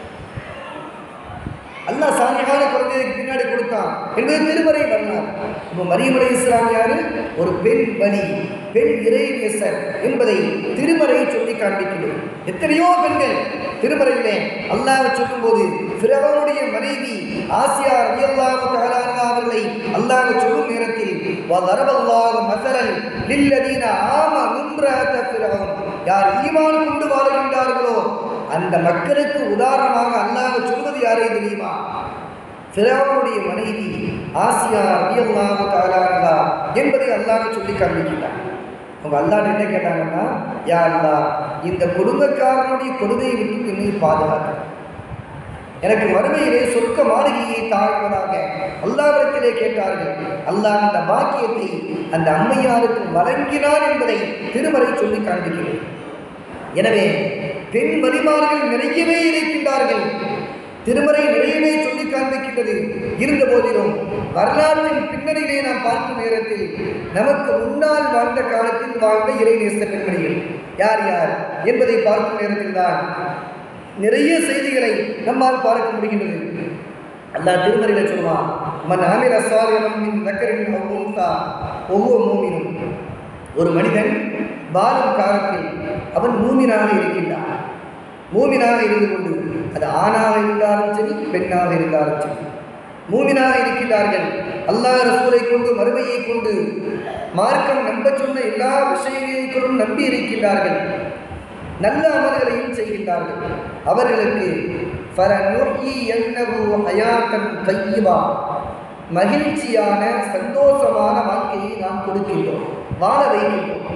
அல்லாஹ் சாலிகான குழந்தைக்கு பின்னாடி கொடுத்தான் என்பது திருமறை வரலாறு இப்போ மரியமலை இஸ்லாம் யாரு ஒரு பெண் பலி பெண் இறைநேசர் என்பதை திருமறை சொல்லி காண்பிக்கிறது எத்தனையோ பெண்கள் திருமறையிலே அல்லாஹ் சொல்லும்போது பிறவனுடைய மனைவி ஆசியா ரலியல்லாஹு தஆலா அன்ஹா அவர்களை அல்லாஹ் சொல்லும் நேரத்தில் வதரபல்லாஹு மஸலன் லில்லதீன ஆமனு இம்ரஅத ஃபிரௌன் யார் ஈமான் கொண்டு வாழ்கின்றார்களோ அந்த மக்களுக்கு உதாரணமாக அல்லாஹ் சொல்வது யாரை தெரியுமா ஃபிரௌனுடைய மனைவி ஆசியா ரலியல்லாஹு தஆலா அன்ஹா என்பதை அல்லாஹ் சொல்லி காண்பிக்கிறார் அவங்க அல்லாஹ் என்ன கேட்டாங்கன்னா யா அல்லாஹ் இந்த கொடுமைக்காரனுடைய கொடுமையை விட்டு என்னை பாதுகாக்க எனக்கு மறுமையிலே சொர்க்க மாளிகையை தாழ்வதாக அல்லாவிடத்திலே கேட்டார்கள் அல்லாஹ் அந்த பாக்கியத்தை அந்த அம்மையாருக்கு வழங்கினார் என்பதை திருமறை சொல்லி காண்பிக்கிறது எனவே பெண் வரிமார்கள் நிறையவே இருக்கின்றார்கள் திருமறை நிறையவே சொல்லி காண்பிக்கின்றது இருந்த போதிலும் வரலாற்றின் பின்னணியிலே நாம் பார்க்கும் நேரத்தில் நமக்கு முன்னால் வாழ்ந்த காலத்தில் வாழ்ந்த இறைநேச பெண்மணிகள் யார் யார் என்பதை பார்க்கும் நேரத்தில் தான் நிறைய செய்திகளை நம்மால் பார்க்க முடிகின்றது அல்லாஹ் திருமறையில சொல்லுவான் மன் ஆமிர சாலிஹம் மின் தக்கரின் அவ் உன்சா ஒவ்வொரு மூமினும் ஒரு மனிதன் பாலும் காலத்தில் அவன் மூமினாக இருக்கின்றான் மூமினாக இருந்து கொண்டு அது ஆணாக இருந்தாலும் சரி பெண்ணாக இருந்தாலும் சரி மூமினாக இருக்கின்றார்கள் அல்லாஹ் ரசூலை கொண்டு மறுமையை கொண்டு மார்க்கம் நம்பச் சொன்ன எல்லா விஷயங்களும் நம்பி இருக்கின்றார்கள் நல்ல அமல்களையும் செய்கின்றார்கள் அவர்களுக்கு فَلَنُحْيِيَنَّهُ حَيَاةً طَيِّبَةً மகிழ்ச்சியான சந்தோஷமான வாழ்க்கையை நாம் கொடுக்கின்றோம் வாழ வைக்கின்றோம்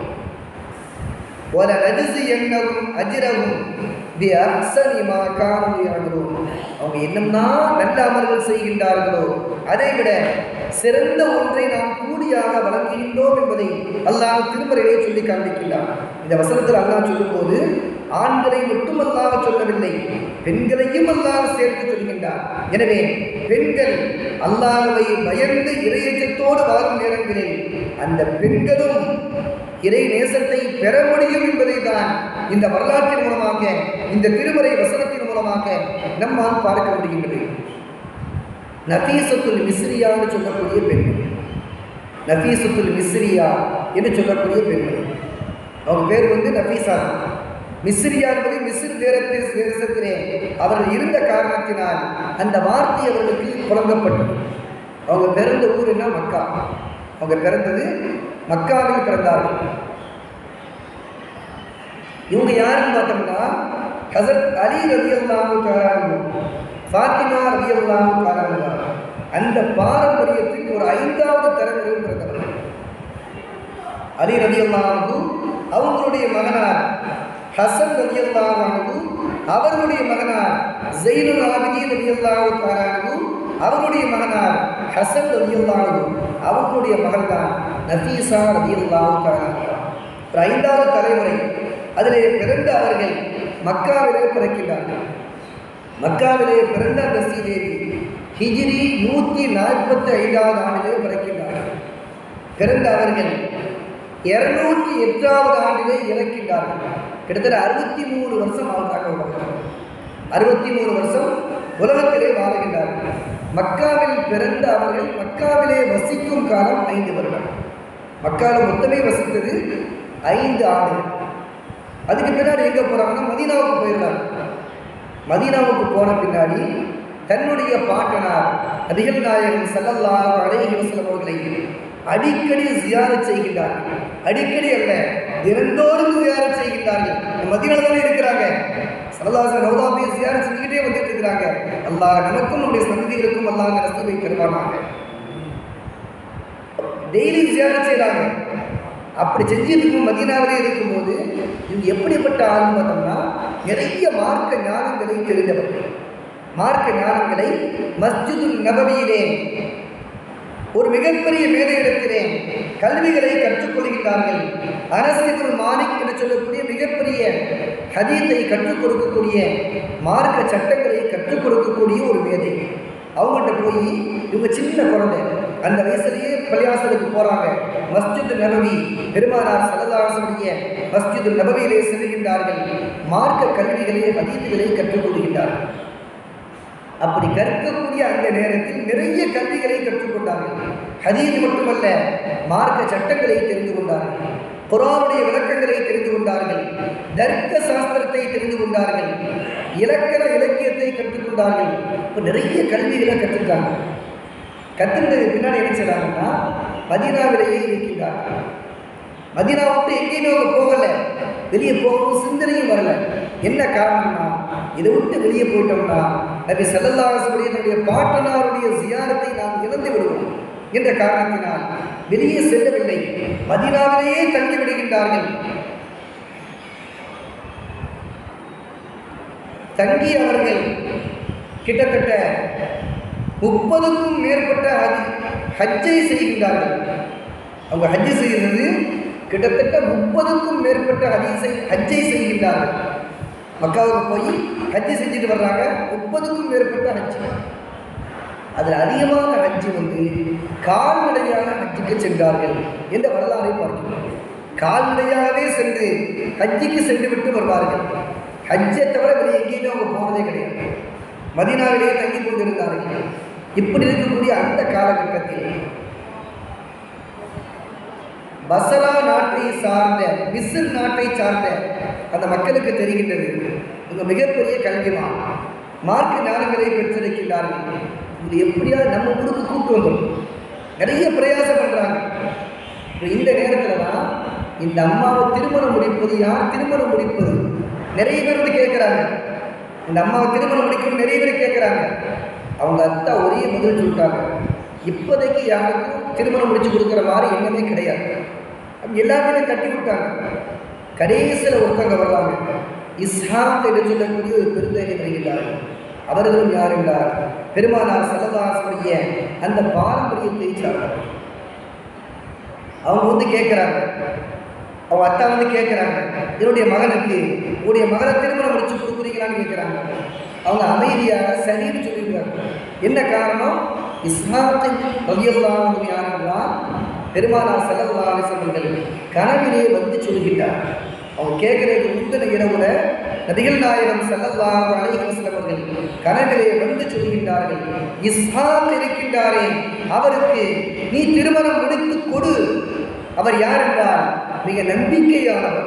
وَلَنَجْزِيَنَّهُمْ أَجْرَهُمْ بِأَحْسَنِ مَا كَانُوا يَعْمَلُونَ அவங்க என்னம்னா நல்ல அமல்கள் செய்கின்றார்களோ அதை விட சிறந்த ஒன்றை நாம் கூலியாக வழங்குகின்றோம் என்பதை அல்லாஹ் திருமறையிலே சொல்லி காண்பிக்கின்றான் இந்த வசனத்தில் அல்லாஹ் சொல்லும்போது ஆண்களை மட்டும் அல்லாஹ் சொல்லவில்லை பெண்களையும் அல்லாஹ் சேர்த்து சொல்கின்றார் எனவே பெண்கள் அல்லாஹ்வை பயந்து இறையச்சத்தோடு வாழும் நேரங்களில் அந்த பெண்களும் இறை நேசத்தை பெற முடியும் என்பதை தான் இந்த வரலாற்றின் மூலமாக இந்த திருமறை வசனத்தின் மூலமாக நம்மால் பார்க்க முடிகின்றது நபீசத்துல் மிஸ்ரியான்னு சொல்லக்கூடிய பெண்கள் நபீசத்துல் மிஸ்ரியா என்று சொல்லக்கூடிய பெண்கள் அவங்க பேர் வந்து நபீசா மிஸ்ரியா என்பது மிஸ்ர் தேரத்தில் தேசத்திலே அவர்கள் இருந்த காரணத்தினால் அந்த வார்த்தை அவர்களுக்கு புழங்கப்பட்டது அவங்க பிறந்த ஊர் என்ன மக்கா அவங்க பிறந்தது மக்காவில் பிறந்தார்கள் இவங்க யாருன்னு பார்த்தோம்னா ஹசரத் அலி ரதி அல்லாஹு தாரானு ஃபாத்திமா ரதி அல்லாஹு தாரானு அந்த பாரம்பரியத்துக்கு ஒரு ஐந்தாவது தலைமுறையில் பிறந்தவர்கள் அலி ரதி அல்லாஹு அவங்களுடைய மகனார் ஹசன் ரதி அல்லாஹு அவர்களுடைய மகனார் ஜெயினுல் ஆபிதி ரதி அல்லாஹு தாரானு அவருடைய மகனார் ஹசன் ரதி அல்லாஹு அவங்களுடைய மகள் தான் நஃபீசா ரதி அல்லாஹு தாரானு ஒரு ஐந்தாவது தலைமுறை அதிலே பிறந்த அவர்கள் மக்காவிலே பிறக்கின்றார்கள் மக்காவிலே பிறந்த அந்த ஸ்ரீதேவி ஹிஜ்ரி நூற்றி நாற்பத்தி ஐந்தாவது ஆண்டிலே பிறக்கின்றார்கள் பிறந்த அவர்கள் இருநூற்றி எட்டாவது ஆண்டிலே இறக்கின்றார்கள் கிட்டத்தட்ட அறுபத்தி மூணு வருஷம் வாழ்ந்தாங்க உலகம் அறுபத்தி மூணு வருஷம் உலகத்திலே வாழுகின்றார்கள் மக்காவில் பிறந்த அவர்கள் மக்காவிலே வசிக்கும் காலம் ஐந்து வருடம் மக்காவில் மொத்தமே வசித்தது ஐந்து ஆண்டுகள் அதுக்கு பின்னாடி எங்கே போகிறாங்கன்னா மதீனாவுக்கு போயிடுறாங்க மதீனாவுக்கு போன பின்னாடி தன்னுடைய பாட்டனார் அதிகல் நாயகன் சல்லல்லாஹு அலைஹி வஸல்லம் அவர்களை அடிக்கடி ஜியாரத் செய்கின்றார்கள் அடிக்கடி அல்ல தினந்தோறும் ஜியாரத் செய்கின்றார்கள் மதீனாவில் தானே இருக்கிறாங்க சல்லல்லாஹு ரவுதாபி ஜியாரத் செஞ்சுக்கிட்டே வந்துட்டு இருக்கிறாங்க அல்லாஹ் நமக்கும் நம்முடைய சந்ததிகளுக்கும் அல்லாஹ் அந்த நசீபை தருவானாங்க டெய்லி ஜியாரத் செய்கிறாங்க அப்படி செஞ்சுட்டு இருக்கும் மதீனாவிலே இருக்கும்போது இவங்க எப்படிப்பட்ட ஆளுன்னு பார்த்தோம்னா நிறைய மார்க்க ஞானங்களை தெரிந்தவர்கள் மார்க்க ஞானங்களை மஸ்ஜிதுல் நபவியிலே ஒரு மிகப்பெரிய மேதையிடத்திலே கல்விகளை கற்றுக்கொள்கின்றார்கள் அரசியல் மாலிக் என்று சொல்லக்கூடிய மிகப்பெரிய ஹதீத்தை கற்றுக் கொடுக்கக்கூடிய மார்க்க சட்டங்களை கற்றுக் கொடுக்கக்கூடிய ஒரு மேதை அவங்கள்ட்ட போய் இவங்க சின்ன குழந்தை அந்த வயசுலயே பள்ளியாசலுக்கு போறாங்க மஸ்ஜித் நபவி பெருமானார் சல்லல்லாஹுடைய மஸ்ஜித் நபவியிலே செல்கின்றார்கள் மார்க்க கல்விகளை ஹதீதுகளை கற்றுக் கொடுக்கின்றார்கள் அப்படி கற்கக்கூடிய அந்த நேரத்தில் நிறைய கல்விகளை கற்றுக்கொண்டார்கள் ஹதீது மட்டுமல்ல மார்க்க சட்டங்களை தெரிந்து கொண்டார்கள் குரானுடைய விளக்கங்களை தெரிந்து கொண்டார்கள் தர்க்க சாஸ்திரத்தை தெரிந்து கொண்டார்கள் இலக்கண இலக்கியத்தை கற்றுக்கொண்டார்கள் இப்போ நிறைய கல்விகளை கற்றுக்காங்க கற்றுக்கிட்டதுக்கு பின்னாடி என்ன செய்கிறாங்கன்னா மதீனாவிலேயே இருக்கின்றார்கள் மதீனா விட்டு எங்கேயுமே அவங்க போகலை வெளியே போகவும் சிந்தனையும் வரல என்ன காரணம்னா இதை விட்டு வெளியே போயிட்டோம்னா நபி செல்லல்லாசனுடைய நம்முடைய பாட்டனாருடைய ஜியாரத்தை நாம் இழந்து விடுவோம் என்ற காரணத்தினால் வெளியே செல்லவில்லை மதீனாவிலேயே தங்கி விடுகின்றார்கள் தங்கி அவர்கள் கிட்டத்தட்ட முப்பதுக்கும் மேற்பட்ட ஹஜ் ஹஜ்ஜை செய்கின்றார்கள் அவங்க ஹஜ்ஜு செய்கிறது கிட்டத்தட்ட முப்பதுக்கும் மேற்பட்ட ஹதீஸை ஹஜ்ஜை செய்கின்றார்கள் மக்காவுக்கு போய் ஹஜ்ஜு செஞ்சுட்டு வர்றாங்க முப்பதுக்கும் மேற்பட்ட ஹஜ்ஜு அதில் அதிகமான ஹஜ்ஜு வந்து கால்நடையாக ஹஜ்ஜுக்கு சென்றார்கள் என்ற வரலாறை பார்க்கிறோம் கால்நடையாகவே சென்று ஹஜ்ஜுக்கு சென்று விட்டு வருவார்கள் ஹஜ்ஜை தவிர வேறு எங்கேயுமே அவங்க போனதே கிடையாது மதினாவிலேயே தங்கி கொண்டிருந்தார்கள் இப்படி இருக்கக்கூடிய அந்த காலகட்டத்தில் பசரா நாட்டை சார்ந்த மிஸ்ர் நாட்டை சார்ந்த அந்த மக்களுக்கு தெரிகின்றது இவங்க மிகப்பெரிய கல்விமான் மார்க்க ஞானங்களை பெற்றிருக்கின்றார்கள் இது எப்படியாவது நம்ம ஊருக்கு கூட்டு வந்துடும் நிறைய பிரயாசம் பண்ணுறாங்க இப்போ இந்த நேரத்தில் தான் இந்த அம்மாவை திருமணம் முடிப்பது யார் திருமணம் முடிப்பது நிறைய பேர் வந்து கேட்குறாங்க இந்த அம்மாவை திருமணம் முடிக்கணும் நிறைய பேர் கேட்குறாங்க அவங்க அத்தா ஒரே பதில் சொல்லிட்டாங்க இப்போதைக்கு யாருக்கும் திருமணம் முடிச்சு கொடுக்குற மாதிரி எண்ணமே கிடையாது அப்படி எல்லாருமே தட்டி விட்டாங்க கடைசியில் ஒருத்தவங்க வர்றாங்க இஸ்ஹாக் என்று சொல்லக்கூடிய ஒரு பெருந்தகை வருகின்றார்கள் அவர்களும் யார் என்றார் பெருமானார் சல்லதாசனுடைய அந்த பாரம்பரியத்தை சார்ந்தவர் அவங்க வந்து கேட்குறாங்க அவங்க அத்தா வந்து கேட்குறாங்க என்னுடைய மகனுக்கு உடைய மகனை திருமணம் முடிச்சு கொடுக்குறீங்களான்னு கேட்குறாங்க அவங்க அமைதியாக சரின்னு சொல்லியிருக்காங்க என்ன காரணம் இஸ்லாத்தை ரவியல்லாஹு யார் என்றால் பெருமானார் செல்லல்லா அலிசவர்கள் கனவிலே வந்து சொல்கின்றார் அவங்க கேட்குறதுக்கு முந்தின இரவுல நபிகள் நாயகம் செல்லல்லாஹு அலைஹி அவர்கள் கனவிலே வந்து சொல்கின்றார்கள் இஸ்ஹாக் இருக்கின்றாரே அவருக்கு நீ திருமணம் முடித்து கொடு அவர் யார் என்றால் மிக நம்பிக்கையானவர்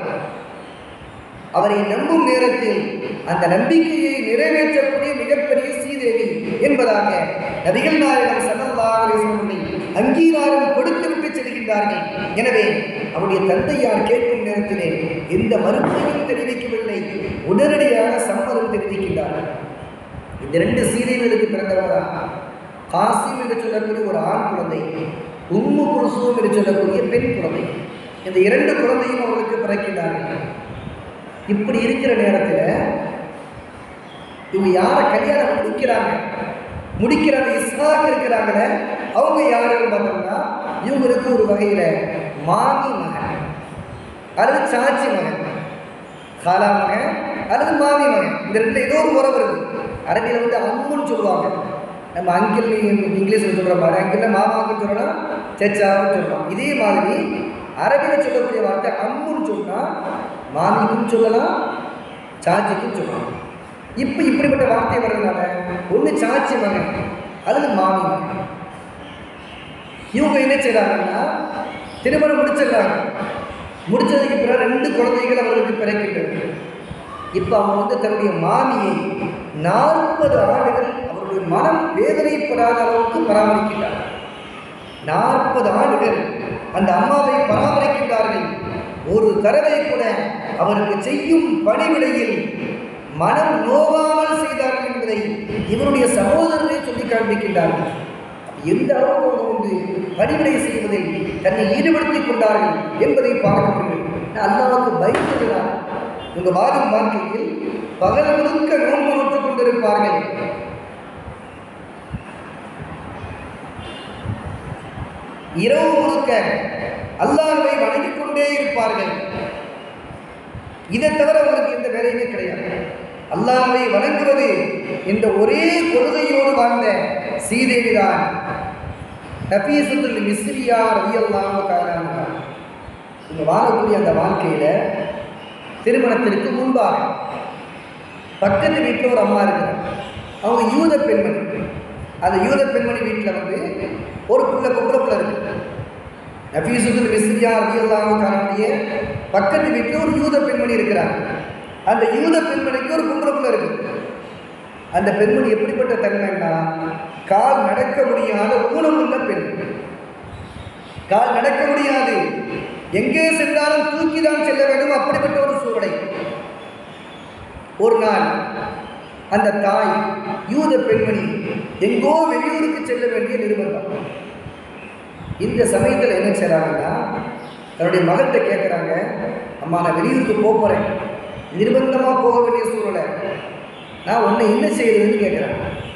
அவரை நம்பும் நேரத்தில் அந்த நம்பிக்கையை நிறைவேற்றக்கூடிய மிகப்பெரிய சீதேவி என்பதாக நபிகள் நாயகம் சல்லல்லாஹு அங்கீகாரம் கொடுத்துவிட்டு செல்கின்றார்கள் எனவே அவருடைய தந்தையார் கேட்கும் நேரத்திலே எந்த மறுப்பையும் தெரிவிக்கவில்லை உடனடியாக சம்மதம் தெரிவிக்கின்றார்கள் இந்த ரெண்டு சீதைகளுக்கு பிறந்தவரா காசிம் என்று சொல்லக்கூடிய ஒரு ஆண் குழந்தை உம்மு குருசூம் என்று சொல்லக்கூடிய பெண் குழந்தை இந்த இரண்டு குழந்தையும் அவர்களுக்கு பிறக்கின்றார்கள் இப்படி இருக்கிற நேரத்தில் இவங்க யாரை கல்யாணம் முடிக்கிறாங்க முடிக்கிறாங்க இஸ்லாக் இருக்கிறாங்களே அவங்க யாருன்னு பார்த்தோம்னா இவங்களுக்கு ஒரு வகையில் மாமி மகன் அல்லது சாட்சி மகன் காலா மகன் அல்லது மாமி மகன் இந்த ரெண்டு ஏதோ ஒரு முறை வருது அரபியில் வந்து அம்முன்னு சொல்லுவாங்க நம்ம அங்கிள் இங்கிலீஷில் சொல்கிற மாதிரி அங்கிள் மாமாவுக்கு சொல்லலாம் சேச்சாவுன்னு சொல்லலாம் இதே மாதிரி அரபியில் சொல்லக்கூடிய வார்த்தை அம்முன்னு சொன்னால் மாமிக்கும் சொல்லலாம் சாட்சிக்கும் சொல்லலாம் இப்போ இப்படிப்பட்ட வார்த்தை வர்றதுனால ஒன்று சாட்சி மகன் அல்லது மாமி மகன் இவங்க என்ன செய்கிறாங்கன்னா திருமணம் முடிச்சிடுறாங்க முடிச்சதுக்கு பிறகு ரெண்டு குழந்தைகள் அவர்களுக்கு பிறக்கின்றது இப்போ அவங்க வந்து தன்னுடைய மாமியை நாற்பது ஆண்டுகள் அவருடைய மனம் வேதனைப்படாத அளவுக்கு பராமரிக்கின்றார் நாற்பது ஆண்டுகள் அந்த அம்மாவை பராமரிக்கின்றார்கள் ஒரு தடவை கூட அவருக்கு செய்யும் பணிவிடையில் மனம் நோகாமல் செய்தார்கள் என்பதை இவருடைய சகோதரரை சொல்லி காண்பிக்கின்றார்கள் எந்த அளவுக்கு அவங்க வந்து பணிவிடை செய்வதில் தன்னை ஈடுபடுத்திக் கொண்டார்கள் என்பதை பார்க்க முடியும் அல்லாவுக்கு பயந்துகிறார் இந்த வாழும் வாழ்க்கையில் பகல் முழுக்க நோன்பு நோற்றுக் கொண்டிருப்பார்கள் இரவு முழுக்க அல்லாஹ்வை வணங்கிக் கொண்டே இருப்பார்கள் இதை தவிர அவங்களுக்கு எந்த வேலையுமே கிடையாது அல்லாஹ்வை வணங்குவது என்ற ஒரே கொள்கையோடு வாழ்ந்த சீதேவிதான் நபீசத்துல் மிஸ்ரியா ரலியல்லாஹு தஆலா இங்க வாழக்கூடிய அந்த வாழ்க்கையில திருமணத்திற்கு முன்பாக பக்கத்து வீட்டில் ஒரு அம்மா இருக்கிறாங்க அவங்க யூத பெண்மணி அந்த யூத பெண்மணி வீட்டில் வந்து ஒரு புள்ள பொம்பளை புள்ள இருக்கு நபீசுல் மிஸ்ரியா ரலியல்லாஹு தஆலாவுடைய பக்கத்து வீட்டில் ஒரு யூத பெண்மணி இருக்கிறாங்க அந்த யூத பெண்மணிக்கு ஒரு பொம்பளை புள்ள இருக்கு அந்த பெண்மணி எப்படிப்பட்ட தன்மைன்னா கால் நடக்க முடியாத ஊனமுள்ள பெண் கால் நடக்க முடியாது எங்கே சென்றாலும் தூக்கி தான் செல்ல வேண்டும் அப்படிப்பட்ட ஒரு சூழ்நிலை ஒரு நாள் அந்த தாய் யூத பெண்மணி எங்கோ வெளியூருக்கு செல்ல வேண்டிய நிர்பந்தம் இந்த சமயத்தில் என்ன செய்கிறாங்கன்னா தன்னுடைய மகள்கிட்ட கேட்குறாங்க அம்மா நான் வெளியூருக்கு போக போகிறேன் நிர்பந்தமாக போக வேண்டிய சூழ்நிலை நான் உன்னை என்ன செய்யறதுன்னு கேட்குறேன்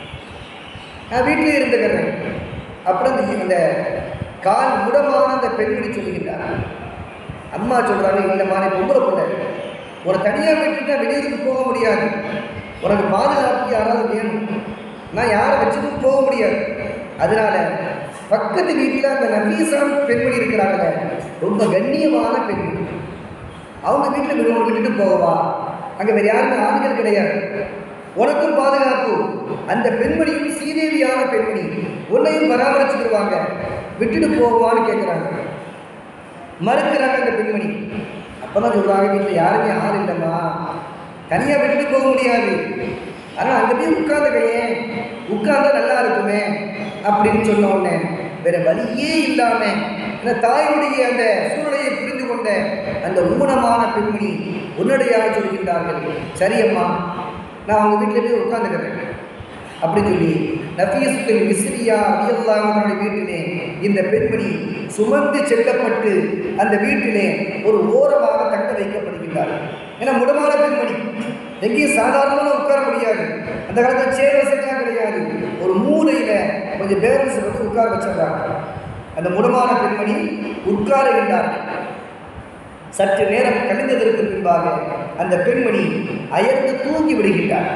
நான் வீட்டிலே இருந்துக்கிறேன் அப்புறம் அந்த- அந்த கால் முடமான அந்த பெண்மணி சொல்லுகின்றார் அம்மா சொல்கிறாங்க இல்லைம்மா நீ பொம்பளை பொண்ணு ஒரு தனியாக விட்டுட்டா வெளியூருக்கு போக முடியாது உனக்கு பாதுகாப்பு யாராவது வேணும் நான் யாரை வச்சுட்டும் போக முடியாது அதனால பக்கத்து வீட்டில் அந்த நபீசான் பெண்மணி இருக்கிறாங்களே ரொம்ப கண்ணியமான பெண்மணி அவங்க வீட்டில் விடுவோம் விட்டுட்டு போவா அங்கே வேறு யாருமே ஆண்கள் கிடையாது உனக்கும் பாதுகாப்பு அந்த பெண்மணியும் சீதேவியான பெண்மணி உன்னையும் பராமரிச்சுக்கிடுவாங்க விட்டுட்டு போவான்னு கேட்குறாங்க மறுக்கிறாங்க அந்த பெண்மணி அப்பதான் சொல்றாங்க வீட்டில் யாருமே ஆள் இல்லைம்மா தனியாக விட்டுட்டு போக முடியாது ஆனால் அங்கே போய் உட்காந்துக்கையே உட்கார்ந்தா நல்லா இருக்குமே அப்படின்னு சொன்ன உடனே வேற வழியே இல்லாம அந்த தாயுடைய அந்த சூழ்நிலையை புரிந்து கொண்ட அந்த ஊனமான பெண்மணி உன்னடையாக சொல்கின்றார்கள் சரியம்மா நான் அவங்க வீட்டில் போய் உட்காந்துக்கிறேன் அப்படின்னு சொல்லி நஃபீசுல் மிஸ்ரியா ரலியல்லாஹு வீட்டிலே இந்த பெண்மணி சுமந்து செல்லப்பட்டு அந்த வீட்டிலே ஒரு ஓரமாக தங்க வைக்கப்படுகின்றார் ஏன்னா முடமான பெண்மணி எங்கேயும் சாதாரணமாக உட்கார முடியாது அந்த காலத்தில் சேர் வசதியாக கிடையாது ஒரு மூலையில் கொஞ்சம் பேரண்ட்ஸ் வந்து உட்கார வச்சிடுறாங்க அந்த முடமான பெண்மணி உட்காருகின்றார்கள் சற்று நேரம் கழிந்ததற்கு பின்பாக அந்த பெண்மணி அயர்ந்து தூங்கி விடுகின்றார்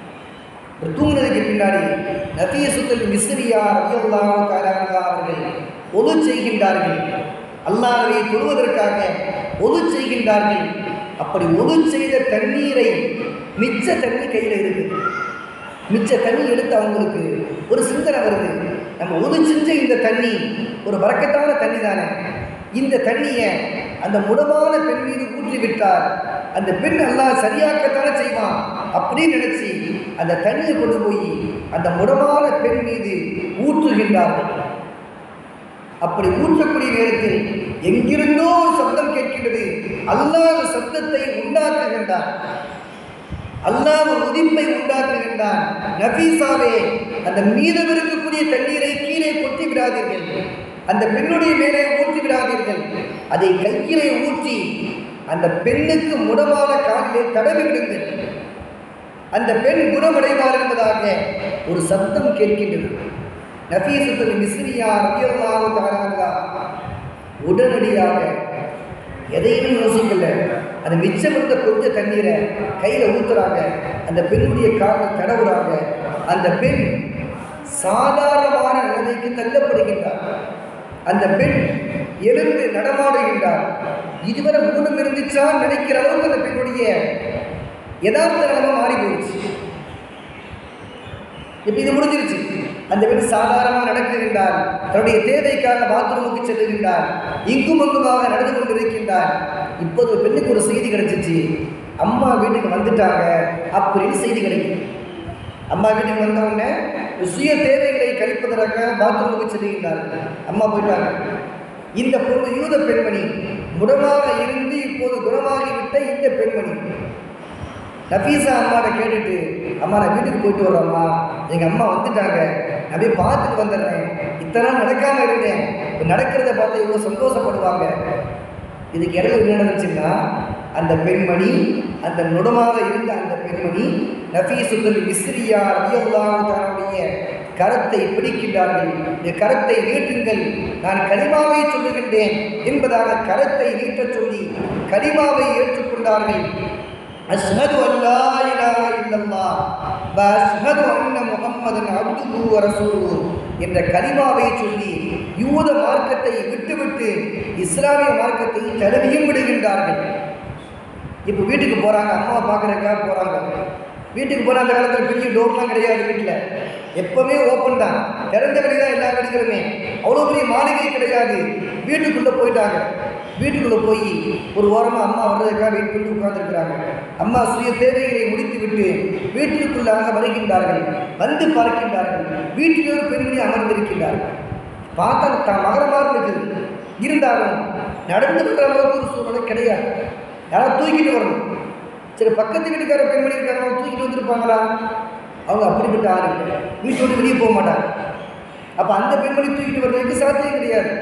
ஒரு தூங்கினதுக்கு பின்னாடி நபிய சுத்தல் மிஸ்ரியா ரலியல்லாஹு தஆலா அன்ஹா அவர்கள் ஒது செய்கின்றார்கள் அல்லாஹ்வை தொழுவதற்காக ஒது செய்கின்றார்கள் அப்படி ஒது செய்த தண்ணீரை மிச்ச தண்ணி கையில் இருக்குது மிச்ச தண்ணி எடுத்து அவங்களுக்கு ஒரு சிந்தனை வருது நம்ம ஒது செஞ்ச இந்த தண்ணி ஒரு வரக்கத்தான தண்ணி தானே இந்த தண்ணியை அந்த முடமான பெண் மீது ஊற்றி விட்டால் அந்த பெண் அல்லாஹ் சரியாக்கத்தானே செய்வான் அப்படின்னு நினைச்சு அந்த தண்ணியை கொண்டு போய் அந்த முடமான பெண் மீது ஊற்றுகின்றார்கள் அப்படி ஊற்றக்கூடிய நேரத்தில் எங்கிருந்தோ ஒரு சப்தம் கேட்கின்றது அல்லாஹ் அந்த சப்தத்தை உண்டாக்குகின்றார் அல்லாஹ் ஒரு உதிப்பை உண்டாக்குகின்றான் நபீசாவே அந்த மீதம் இருக்கக்கூடிய தண்ணீரை கீழே கொட்டி விடாதீர்கள் அந்த பெண்ணுடைய மேலே ஊற்றி விடாதீர்கள் அதை கையிலே ஊற்றி அந்த பெண்ணுக்கு முடமான காலிலே தடவி விடுங்கள் அந்த பெண் குணமடைவார் என்பதாக ஒரு சத்தம் கேட்கின்றது நபீசுல் மிஸ்ரியா ரலியல்லாஹு தஆலா உடனடியாக எதையுமே யோசிக்கல அந்த மிச்சம் இருந்த கொஞ்ச தண்ணீரை கையில் ஊத்துறாங்க அந்த பெண்ணுடைய காலில் தடவுறாங்க அந்த பெண் சாதாரணமான நிலைமைக்கு தள்ளப்படுகின்றார் அந்த பெண் எழுந்து நடமாடுகின்றார் இதுவரை ஊனம் இருந்துச்சான்னு நினைக்கிற அளவுக்கு அந்த பெண்ணுடைய யதார்த்த நிலைமை மாறி போயிடுச்சு இப்போ இது முடிஞ்சிருச்சு அந்த பெண் சாதாரணமாக நடக்குகின்றார் தன்னுடைய தேவைக்காக பாத்ரூமுக்கு செல்லுகின்றார் இங்கும் அங்குமாக நடந்து கொண்டிருக்கின்றார் இப்போது ஒரு பெண்ணுக்கு ஒரு செய்தி கிடைச்சிச்சு அம்மா வீட்டுக்கு வந்துட்டாங்க அப்படின்னு செய்தி கிடைக்கும் அம்மா வீட்டுக்கு வந்த உடனே சுய தேவைகளை கழிப்பதற்காக பாத்ரூமுக்கு செல்லுகின்றார் அம்மா போயிட்டாங்க இந்த பொண்ணு யூத பெண்மணி முடமாக இருந்து இப்போது குணமாகிவிட்ட இந்த பெண்மணி நஃபீஸா அம்மாட்ட கேட்டுட்டு அம்மா நான் வீட்டுக்கு போயிட்டு வர்றேம்மா எங்கள் அம்மா வந்துட்டாங்க நான் போய் பார்த்துட்டு வந்துடுறேன் இத்தனை நாள் நடக்காமல் இருந்தேன் இப்ப நடக்கிறத பார்த்து இவ்வளோ சந்தோஷப்படுவாங்க இதுக்கு இடையில என்ன நடந்துச்சுன்னா அந்த பெண்மணி அந்த நுடமாக இருந்த அந்த பெண்மணி நஃபீசுல் மிஸ்ரியா ரலியல்லாஹு தஆலாவுடைய கரத்தை பிடிக்கின்றார்கள் இந்த கரத்தை நீட்டுங்கள் நான் கலிமாவை சொல்லுகின்றேன் என்பதாக கரத்தை நீட்டச் சொல்லி கலிமாவை ஏற்றுக்கொண்டார்கள் அஷ்ஹது அல்லா இலாஹா இல்லல்லாஹ் வ அஷ்ஹது அன்ன முஹம்மதன் அப்துஹு வ ரசூலுஹு என்ற கலிமாவை சொல்லி யூத மார்க்கத்தை விட்டுவிட்டு இஸ்லாமிய மார்க்கத்தை தழுவியும் விடுகின்றார்கள் இப்போ வீட்டுக்கு போகிறாங்க அம்மாவை பார்க்குறதுக்காக போகிறாங்க வீட்டுக்கு போன அந்த காலத்தில் பெரிய டோர்லாம் கிடையாது வீட்டில் எப்போவுமே ஓப்பன் தான் திறந்த வெளி தான் எல்லா வீடுகளுமே அவ்வளோ பெரிய மாளிகை கிடையாது வீட்டுக்குள்ளே போயிட்டாங்க வீட்டுக்குள்ளே போய் ஒரு ஓரமாக அம்மா வர்றதுக்காக வெயிட் பண்ணி உட்கார்ந்துருக்கிறாங்க அம்மா சுய தேவைகளை முடித்துவிட்டு வீட்டிற்குள்ளாக வருகின்றார்கள் வந்து பார்க்கின்றார்கள் வீட்டிலே ஒரு பெண்மணி அமர்ந்திருக்கின்றார்கள் பார்த்தா தான் மகரமாக இருக்குது இருந்தாலும் நடந்து வர அளவுக்கு ஒரு சூழ்நிலை கிடையாது யாராவது தூக்கிட்டு வரணும் சரி பக்கத்து வீட்டுக்கார பெண்மணி இருக்காங்க அவங்க தூக்கிட்டு வந்திருப்பாங்களா அவங்க அப்படிப்பட்ட ஆள் இல்லை வீட்டை விட்டு வெளியே போக மாட்டாங்க அப்போ அந்த பெண்மணி தூக்கிட்டு வர்றதுக்கு சாத்தியம் கிடையாது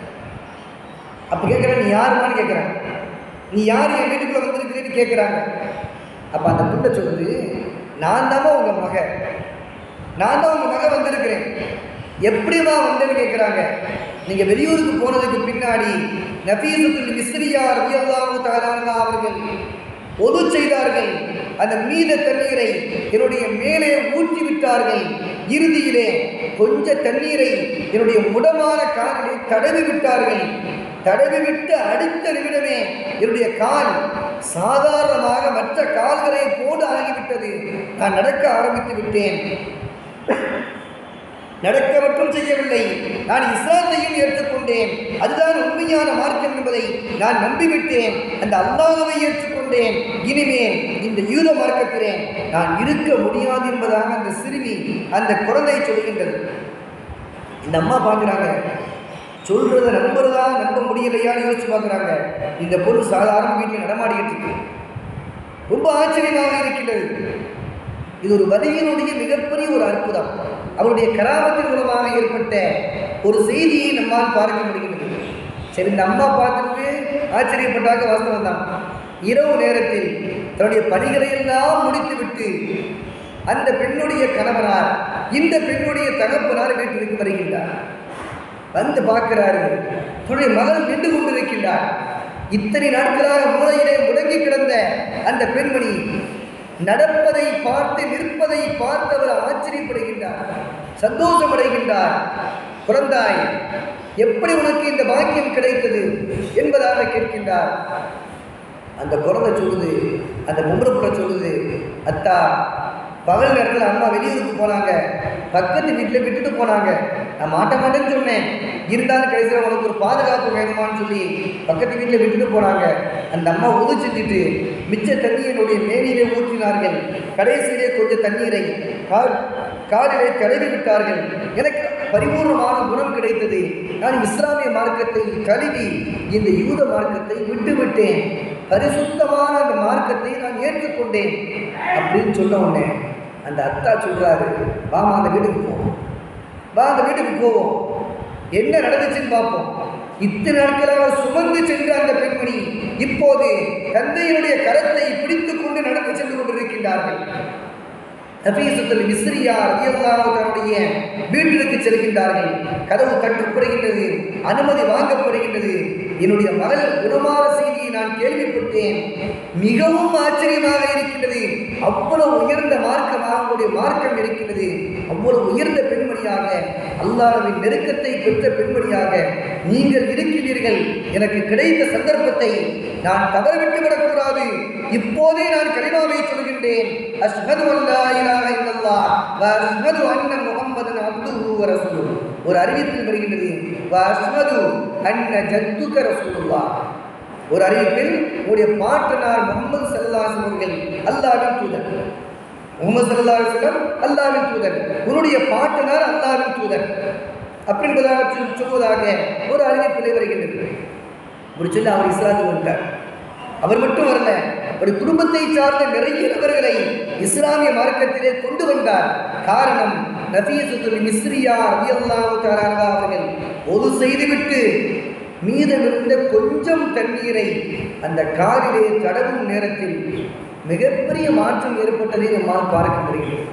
அப்போ கேட்குறேன் நீ யாருமான்னு கேட்குறேன் நீ யார் என் வீட்டுக்குள்ள வந்திருக்கிறேன்னு கேட்குறாங்க அப்போ அந்த புள்ள சொல்லுது நான் தாம்மா உங்கள் மக நான் தான் உங்கள் மகன் வந்திருக்கிறேன் எப்படிமா வந்தேன்னு கேட்குறாங்க நீங்கள் வெளியூருக்கு போனதுக்கு பின்னாடி நபீசத்துல் மிஸ்ரியா ரபியல்லாஹு தாலானா அவர்கள் பொது செய்தார்கள் அந்த மீத தண்ணீரை என்னுடைய மேலே ஊற்றி விட்டார்கள் இறுதியிலே கொஞ்ச தண்ணீரை என்னுடைய முடமான காலிலே தடவி விட்டார்கள் தடவி விட்டு அடுத்த நிமிடமே என்னுடைய கால் சாதாரணமாக மற்ற கால்களை போடு ஆகிவிட்டது நான் நடக்க ஆரம்பித்து விட்டேன் நடக்க மட்டும் செய்யவில்லை நான் இஸ்லாத்தையும் ஏற்றுக்கொண்டேன் அதுதான் உண்மையான மார்க்கம் என்பதை நான் நம்பிவிட்டேன் அந்த அல்லாஹவை ஏற்றுக்கொண்டேன் இனிமேல் இந்த யூத மார்க்கத்திலே நான் இருக்க முடியாது என்பதாக அந்த சிறுமி அந்த குழந்தை சொல்கின்றது இந்த அம்மா பார்க்குறாங்க சொல்றத நம்புறதா நம்ப முடியலையான்னு யோசிச்சு பார்க்குறாங்க இந்த பொருள் சாதாரண வீட்டில் நடமாடிக்கிட்டு இருக்கு ரொம்ப ஆச்சரியமாக இருக்கின்றது இது ஒரு வலியினுடைய மிகப்பெரிய ஒரு அற்புதம் அவருடைய கராமத்தின் மூலமாக ஏற்பட்ட ஒரு செய்தியை நம்மால் பார்க்க முடிகிறது சரி இந்த அம்மா பார்த்துட்டு ஆச்சரியப்பட்டாக்க வாஸ்தவம் தான் இரவு நேரத்தில் தன்னுடைய பணிகளை எல்லாம் முடித்துவிட்டு அந்த பெண்ணுடைய கணவனார் இந்த பெண்ணுடைய தகப்பனார் வீட்டிற்கு வருகின்றார் வந்து பார்க்கிறாரு தன்னுடைய மகள் நின்று கொண்டிருக்கின்றார் இத்தனை நாட்களாக மூளையிலே முடங்கி கிடந்த அந்த பெண்மணி நடப்பதை பார்த்து நிற்பதை பார்த்து அவர் ஆச்சரியப்படுகின்றார் சந்தோஷமடைகின்றார் குழந்தாய் எப்படி உனக்கு இந்த பாக்கியம் கிடைத்தது என்பதாக கேட்கின்றார் அந்த குழந்தை சொல்லுது அந்த பொம்பளை சொல்லுது அத்தா பகல் நேரத்தில் அம்மா வெளியூருக்கு போனாங்க பக்கத்து வீட்டில் விட்டுட்டு போனாங்க நான் மாட்ட மாட்டேன்னு சொன்னேன் இருந்தாலும் கடைசியில் உனக்கு ஒரு பாதுகாப்பு வேணுமான்னு சொல்லி பக்கத்து வீட்டில் விட்டுட்டு போனாங்க அந்த அம்மா உது செஞ்சுட்டு மிச்ச தண்ணி என்னுடைய மேனியிலே ஊற்றினார்கள் கடைசியிலே கொஞ்சம் தண்ணீரை கால் காலிலே கழுவி விட்டார்கள் எனக்கு பரிபூர்ணமான குணம் கிடைத்தது நான் இஸ்லாமிய மார்க்கத்தை கழுவி இந்த யூத மார்க்கத்தை விட்டுவிட்டேன் பரிசுத்தமான அந்த மார்க்கத்தை நான் ஏற்றுக்கொண்டேன் அப்படின்னு சொன்ன உடனே அந்த அத்தா சொல்றாரு வாமா அந்த வீட்டுக்கு போவோம் வா அந்த வீட்டுக்கு போவோம் என்ன நடந்துச்சுன்னு பார்ப்போம் இத்தனை நாட்களாக சுமந்து சென்ற அந்த பெண்மணி இப்போது தந்தையினுடைய கரத்தை பிடித்துக் கொண்டு நடந்து சென்று கொண்டிருக்கின்றார்கள் நபீசத்தில் மிஸ்ரியா ரதியல்லாஹு தன்னுடைய வீட்டிற்கு செல்கின்றார்கள் கதவு தட்டுப்படுகின்றது அனுமதி வாங்கப்படுகின்றது என்னுடைய மகள் குணமான செய்தியை நான் கேள்விப்பட்டேன் மிகவும் ஆச்சரியமாக இருக்கின்றது அவ்வளவு உயர்ந்த மார்க்கமாக உங்களுடைய மார்க்கம் இருக்கின்றது அவ்வளவு உயர்ந்த பெண்மணியாக அல்லாஹ்வின் நெருக்கத்தை பெற்ற பெண்மணியாக நீங்கள் இருக்கின்றீர்கள் எனக்கு கிடைத்த சந்தர்ப்பத்தை நான் தவறவிட்டு விடக்கூடாது இப்போதே நான் கலிமாவை சொல்கின்றேன் அஷ்ஹது அல்லா இலாஹ இல்லல்லாஹ் வ அஷ்ஹது அன்ன முஹம்மதன் அப்துஹு வ ரசூலுஹு ஒரு அறிவிப்பில் வருகின்றது வ அஷ்ஹது அன்ன ஜத்துக ரசூலுல்லாஹ் ஒரு அறிவிப்பில் உங்களுடைய பாட்டனார் முகமது சல்லாஸ் அவர்கள் அல்லாவின் தூதர் முகமது சல்லா அலுவலம் அல்லாவின் தூதர் உன்னுடைய பாட்டனார் அல்லாவின் தூதர் அப்படின்றதாக சொல்~ சொல்வதாக ஒரு அறிவிப்பிலே வருகின்றது ஒரு சொல்லி அவர் இஸ்லாத்துக்கு வந்துட்டார் அவர் மட்டும் வரல ஒரு குடும்பத்தை சார்ந்த நிறைய நபர்களை இஸ்லாமிய மார்க்கத்திலே கொண்டு வந்தார் காரணம் நபீசுல் மிஸ்ரியா ரபியல்லாஹு தஆலா அவர்கள் ஒரு செய்துவிட்டு மீதமிருந்த கொஞ்சம் தண்ணீரை அந்த காரிலே தடவும் நேரத்தில் மிகப்பெரிய மாற்றம் ஏற்பட்டதை நம்மால் பார்க்க முடிகிறது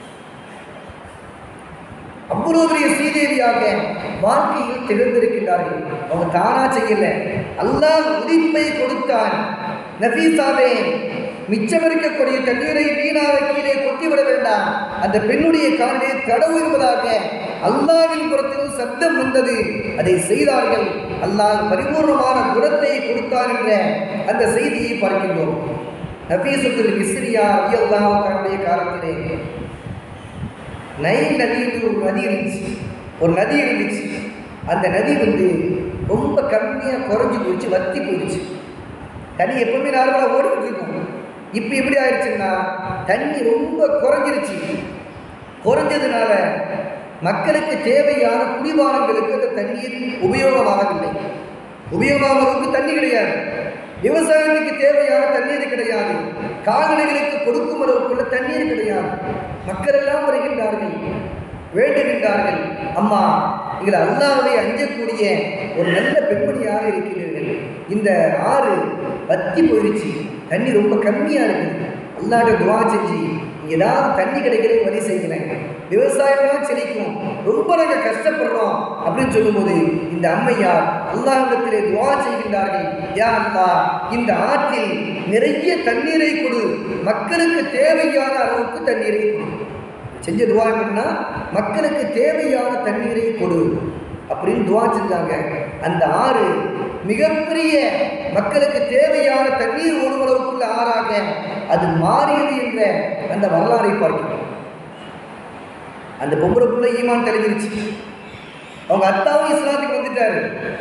அவ்வளவு பெரிய ஸ்ரீதேவியாக வாழ்க்கையில் திகழ்ந்திருக்கின்றார்கள் அவங்க தானா செய்யல அல்லாஹ் உதிப்பை கொடுத்தான் நபீசாவே மிச்சம் இருக்கக்கூடிய தண்ணீரை வீணாக கீழே கொட்டிவிட வேண்டாம் அந்த பெண்ணுடைய காலிலே தடவு இருப்பதாக அல்லாவின் புறத்தில் சத்தம் வந்தது அதை செய்தார்கள் அல்லாஹ் பரிபூர்ணமான குணத்தை கொடுத்தார் என்ற அந்த செய்தியை பார்க்கின்றோம் நபீசத்துல் மிஸ்ரியா அல்லாஹ் தன்னுடைய காலத்திலே நைல் நதின்னு ஒரு நதி இருந்துச்சு ஒரு நதி இருந்துச்சு அந்த நதி வந்து ரொம்ப கம்மியாக குறைஞ்சி போயிடுச்சு வத்தி போயிடுச்சு தண்ணி எப்பவுமே நார்மலாக ஓடிக்கிட்டு இருக்கும் இப்போ எப்படி ஆயிடுச்சுன்னா தண்ணி ரொம்ப குறைஞ்சிருச்சு குறைஞ்சதுனால மக்களுக்கு தேவையான குடிபானங்களுக்கு அந்த தண்ணீர் உபயோகமாகவில்லை உபயோகமாகிறதுக்கு தண்ணி கிடையாது விவசாயத்துக்கு தேவையான தண்ணீர் கிடையாது கால்நடைகளுக்கு கொடுக்கும் அளவுக்குள்ள தண்ணீர் கிடையாது மக்கள் எல்லாம் வருகின்றார்கள் வேண்டுகின்றார்கள் அம்மா எங்களை அல்லாவை அஞ்சக்கூடிய ஒரு நல்ல பெண்மணியாக இருக்கிறீர்கள் இந்த ஆறு வத்தி போயிடுச்சு தண்ணி ரொம்ப கம்மியாக இருக்குது அல்லாட்ட துவா செஞ்சு ஏதாவது தண்ணி கிடைக்கிற வழி செய்கிறேன் விவசாயம் தான் செழிக்கும் ரொம்ப நாங்கள் கஷ்டப்படுறோம் அப்படின்னு சொல்லும்போது இந்த அம்மையார் அல்லாஹிடத்திலே துவா செய்கின்றார்கள் யா அல்லாஹ் இந்த ஆற்றில் நிறைய தண்ணீரை கொடு மக்களுக்கு தேவையான அளவுக்கு தண்ணீரை கொடு செஞ்ச துவா எப்படின்னா மக்களுக்கு தேவையான தண்ணீரை கொடு அப்படின்னு துவா செஞ்சாங்க அந்த ஆறு மிகப்பெரிய மக்களுக்கு தேவையான தண்ணீர் ஓடுவளவுக்குள்ள ஆறாக அது மாறியது என்ற அந்த வரலாறை பார்க்கிறோம் அந்த பொம்பளைக்குள்ள ஈமான் தெளிஞ்சிருச்சு அவங்க அத்தாவும் இஸ்லாத்துக்கு வந்துட்டாரு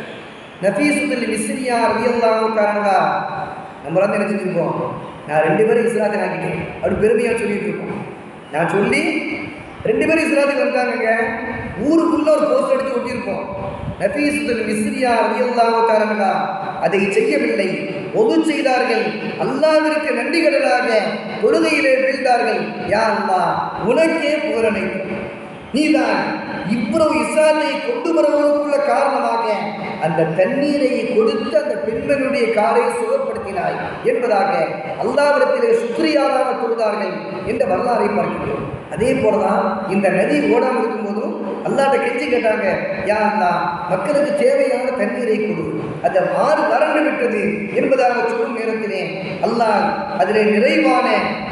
நஃபீசுல் மிஸ்ரியா ரலியல்லாஹு காரணா நம்ம வந்து என்ன செஞ்சிருக்கோம் நான் ரெண்டு பேரும் இஸ்லாத்தை ஆக்கிட்டேன் அப்படி பெருமையாக சொல்லிட்டு இருக்கோம் நான் சொல்லி ரெண்டு பேரும் இஸ்லாத்துக்கு வந்தாங்கங்க ஊருக்குள்ள ஒரு போஸ்ட் அடிச்சு ஒட்டியிருப்போம் நஃபீசுல் மிஸ்ரியா ரலியல்லாஹு காரணா அதை செய்யவில்லை ஒது செய்தார்கள் அல்லாவிற்கு நன்றிகளாக தொழுகையிலே வீழ்ந்தார்கள் யா அல்லாஹ் உனக்கே புகழனை நீதான் இவ்வளவு இசாலை கொண்டு வருவதற்குள்ள காரணமாக அந்த தண்ணீரை கொடுத்து அந்த பெண்மனுடைய காலை சுகப்படுத்தினாய் என்பதாக அல்லாவிடத்திலே சுக்ரியாவாக தொழுதார்கள் என்ற வரலாறை பார்க்கிறோம் அதே போலதான் இந்த நதி ஓடாமல் இருக்கும்போதும் அல்லாட்ட கெஞ்சி கேட்டாங்க யா அல்லா மக்களுக்கு தேவையான தண்ணீரை கொடு அந்த ஆறு வறண்டு விட்டது என்பதாக சொல்லும் நேரத்திலே அல்லாஹ் அதிலே நிறைவான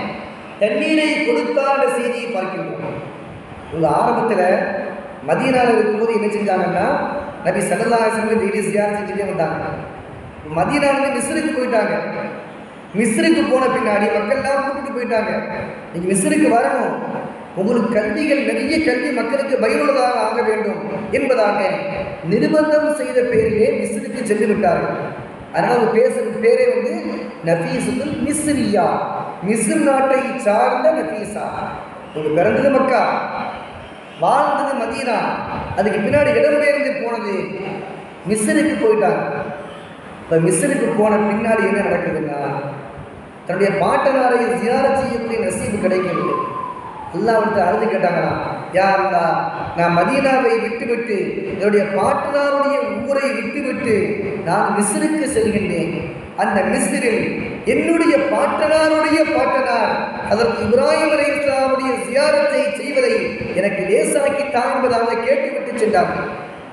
தண்ணீரை கொடுத்தான செய்தியை பார்க்கின்றோம் உங்க ஆரம்பத்தில் மதியனால இருக்கும்போது என்ன செஞ்சாங்கன்னா நபி சல்லல்லாஹு டெய்லி சியார் செஞ்சுட்டே வந்தாங்க மதியனாலேருந்து மிஸ்ருக்கு போயிட்டாங்க மிஸ்ருக்கு போன பின்னாடி மக்கள்லாம் கூப்பிட்டு போயிட்டாங்க நீங்க மிஸ்ருக்கு வரணும் உங்களுக்கு கல்விகள் நிறைய கல்வி மக்களுக்கு பயனுள்ளதாக ஆக வேண்டும் என்பதாக நிர்பந்தம் செய்த பேரிலே மிஸ்ருக்கு சென்று விட்டார்கள் அதனால் அவங்க பேசுறது பேரே வந்து நஃபீசுல் மிஸ்ரியா மிஸ்ர் நாட்டை சார்ந்த நஃபீசா உங்களுக்கு பிறந்தது மக்கா வாழ்ந்தது மதீனா அதுக்கு பின்னாடி இடம்பெயர்ந்து போனது மிஸ்ருக்கு போயிட்டாங்க இப்போ மிஸ்ருக்கு போன பின்னாடி என்ன நடக்குதுன்னா தன்னுடைய பாட்டனாரை ஜியாரத் செய்யக்கூடிய நசீபு கிடைக்கவில்லை அல்லாவிட்டு அழுது கேட்டாங்களா யா அல்லா நான் மதீனாவை விட்டுவிட்டு என்னுடைய பாட்டனாருடைய ஊரை விட்டுவிட்டு நான் மிஸ்ருக்கு செல்கின்றேன் அந்த மிஸ்ரில் என்னுடைய பாட்டனாருடைய பாட்டனார் அதற்கு இப்ராஹிம் அலை இஸ்லாமுடைய ஜியாரத்தை செய்வதை எனக்கு லேசாக்கி தான் என்பதாக கேட்டுவிட்டு சென்றார்கள்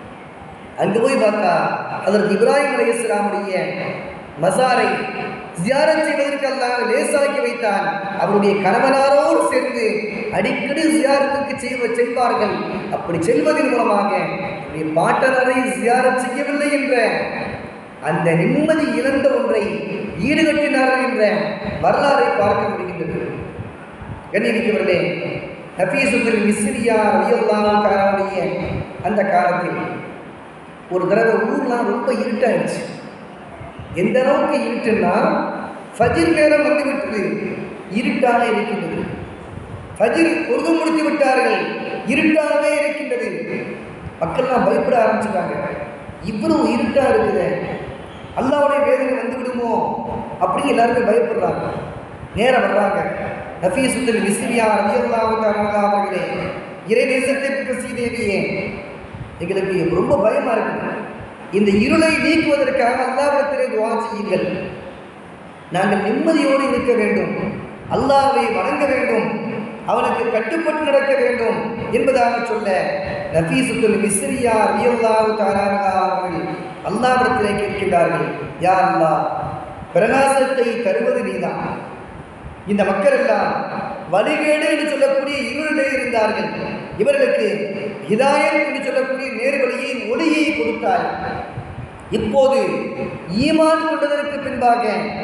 அங்கு போய் பார்த்தா அதற்கு இப்ராஹிம் அலை இஸ்லாமுடைய மசாரை ஜியாரத் செய்வதற்கு அல்லாஹ் லேசாக்கி வைத்தான் அவருடைய கணவனாரோடு சேர்ந்து அடிக்கடி ஜியாரத்துக்கு செய்வ செல்வார்கள் அப்படி செல்வதன் மூலமாக அவருடைய பாட்டனரை ஜியாரத் செய்யவில்லை என்ற அந்த நிம்மதி இழந்த ஒன்றை ஈடுகட்டினார்கள் என்ற வரலாறை பார்க்க முடிகின்றது கண்ணியமிக்கவர்களே நபீசுல் மிஸ்ரியா ரலியல்லாஹுடைய அந்த காலத்தில் ஒரு தடவை ஊர்லாம் ரொம்ப இருட்டாயிடுச்சு எந்த அளவுக்கு இருட்டுன்னா ஃபஜிர் நேரம் வந்து விட்டது இருட்டாக இருக்கின்றது ஃபஜிர் பொழுது முடித்து விட்டார்கள் இருட்டாகவே இருக்கின்றது மக்கள்லாம் பயப்பட ஆரம்பிச்சிட்டாங்க இவ்வளவு இருட்டா இருக்குது அல்லாவுடைய வேதனை வந்து விடுமோ அப்படின்னு எல்லாருமே பயப்படுறாங்க நேரம் வர்றாங்க நஃபீசுல் மிஸ்ரியா ரலியல்லாஹு அவர்களே இறை நேசத்தை பெற்ற சீதேவியே எங்களுக்கு ரொம்ப பயமா இருக்கு இந்த இருளை நீக்குவதற்காக அல்லாவிடத்திலே துவா செய்யுங்கள் நாங்கள் நிம்மதியோடு இருக்க வேண்டும் அல்லாவை வணங்க வேண்டும் அவனுக்கு கட்டுப்பட்டு நடக்க வேண்டும் என்பதாக சொல்ல நபீசுல் மிஸ்ரியா ரியல்லாஹு தாரானா அவர்கள் அல்லாவிடத்திலே கேட்கின்றார்கள் யா அல்லாஹ் பிரகாசத்தை தருவது நீதான் இந்த மக்கள் எல்லாம் வழிகேடு என்று சொல்லக்கூடிய இருளிலே இருந்தார்கள் இவர்களுக்கு ஹிதாயத் என்று சொல்லக்கூடிய நேர்வழியை ஒளியை கொடுத்தாய் இப்போது ஈமான் கொண்டதற்கு பின்பாக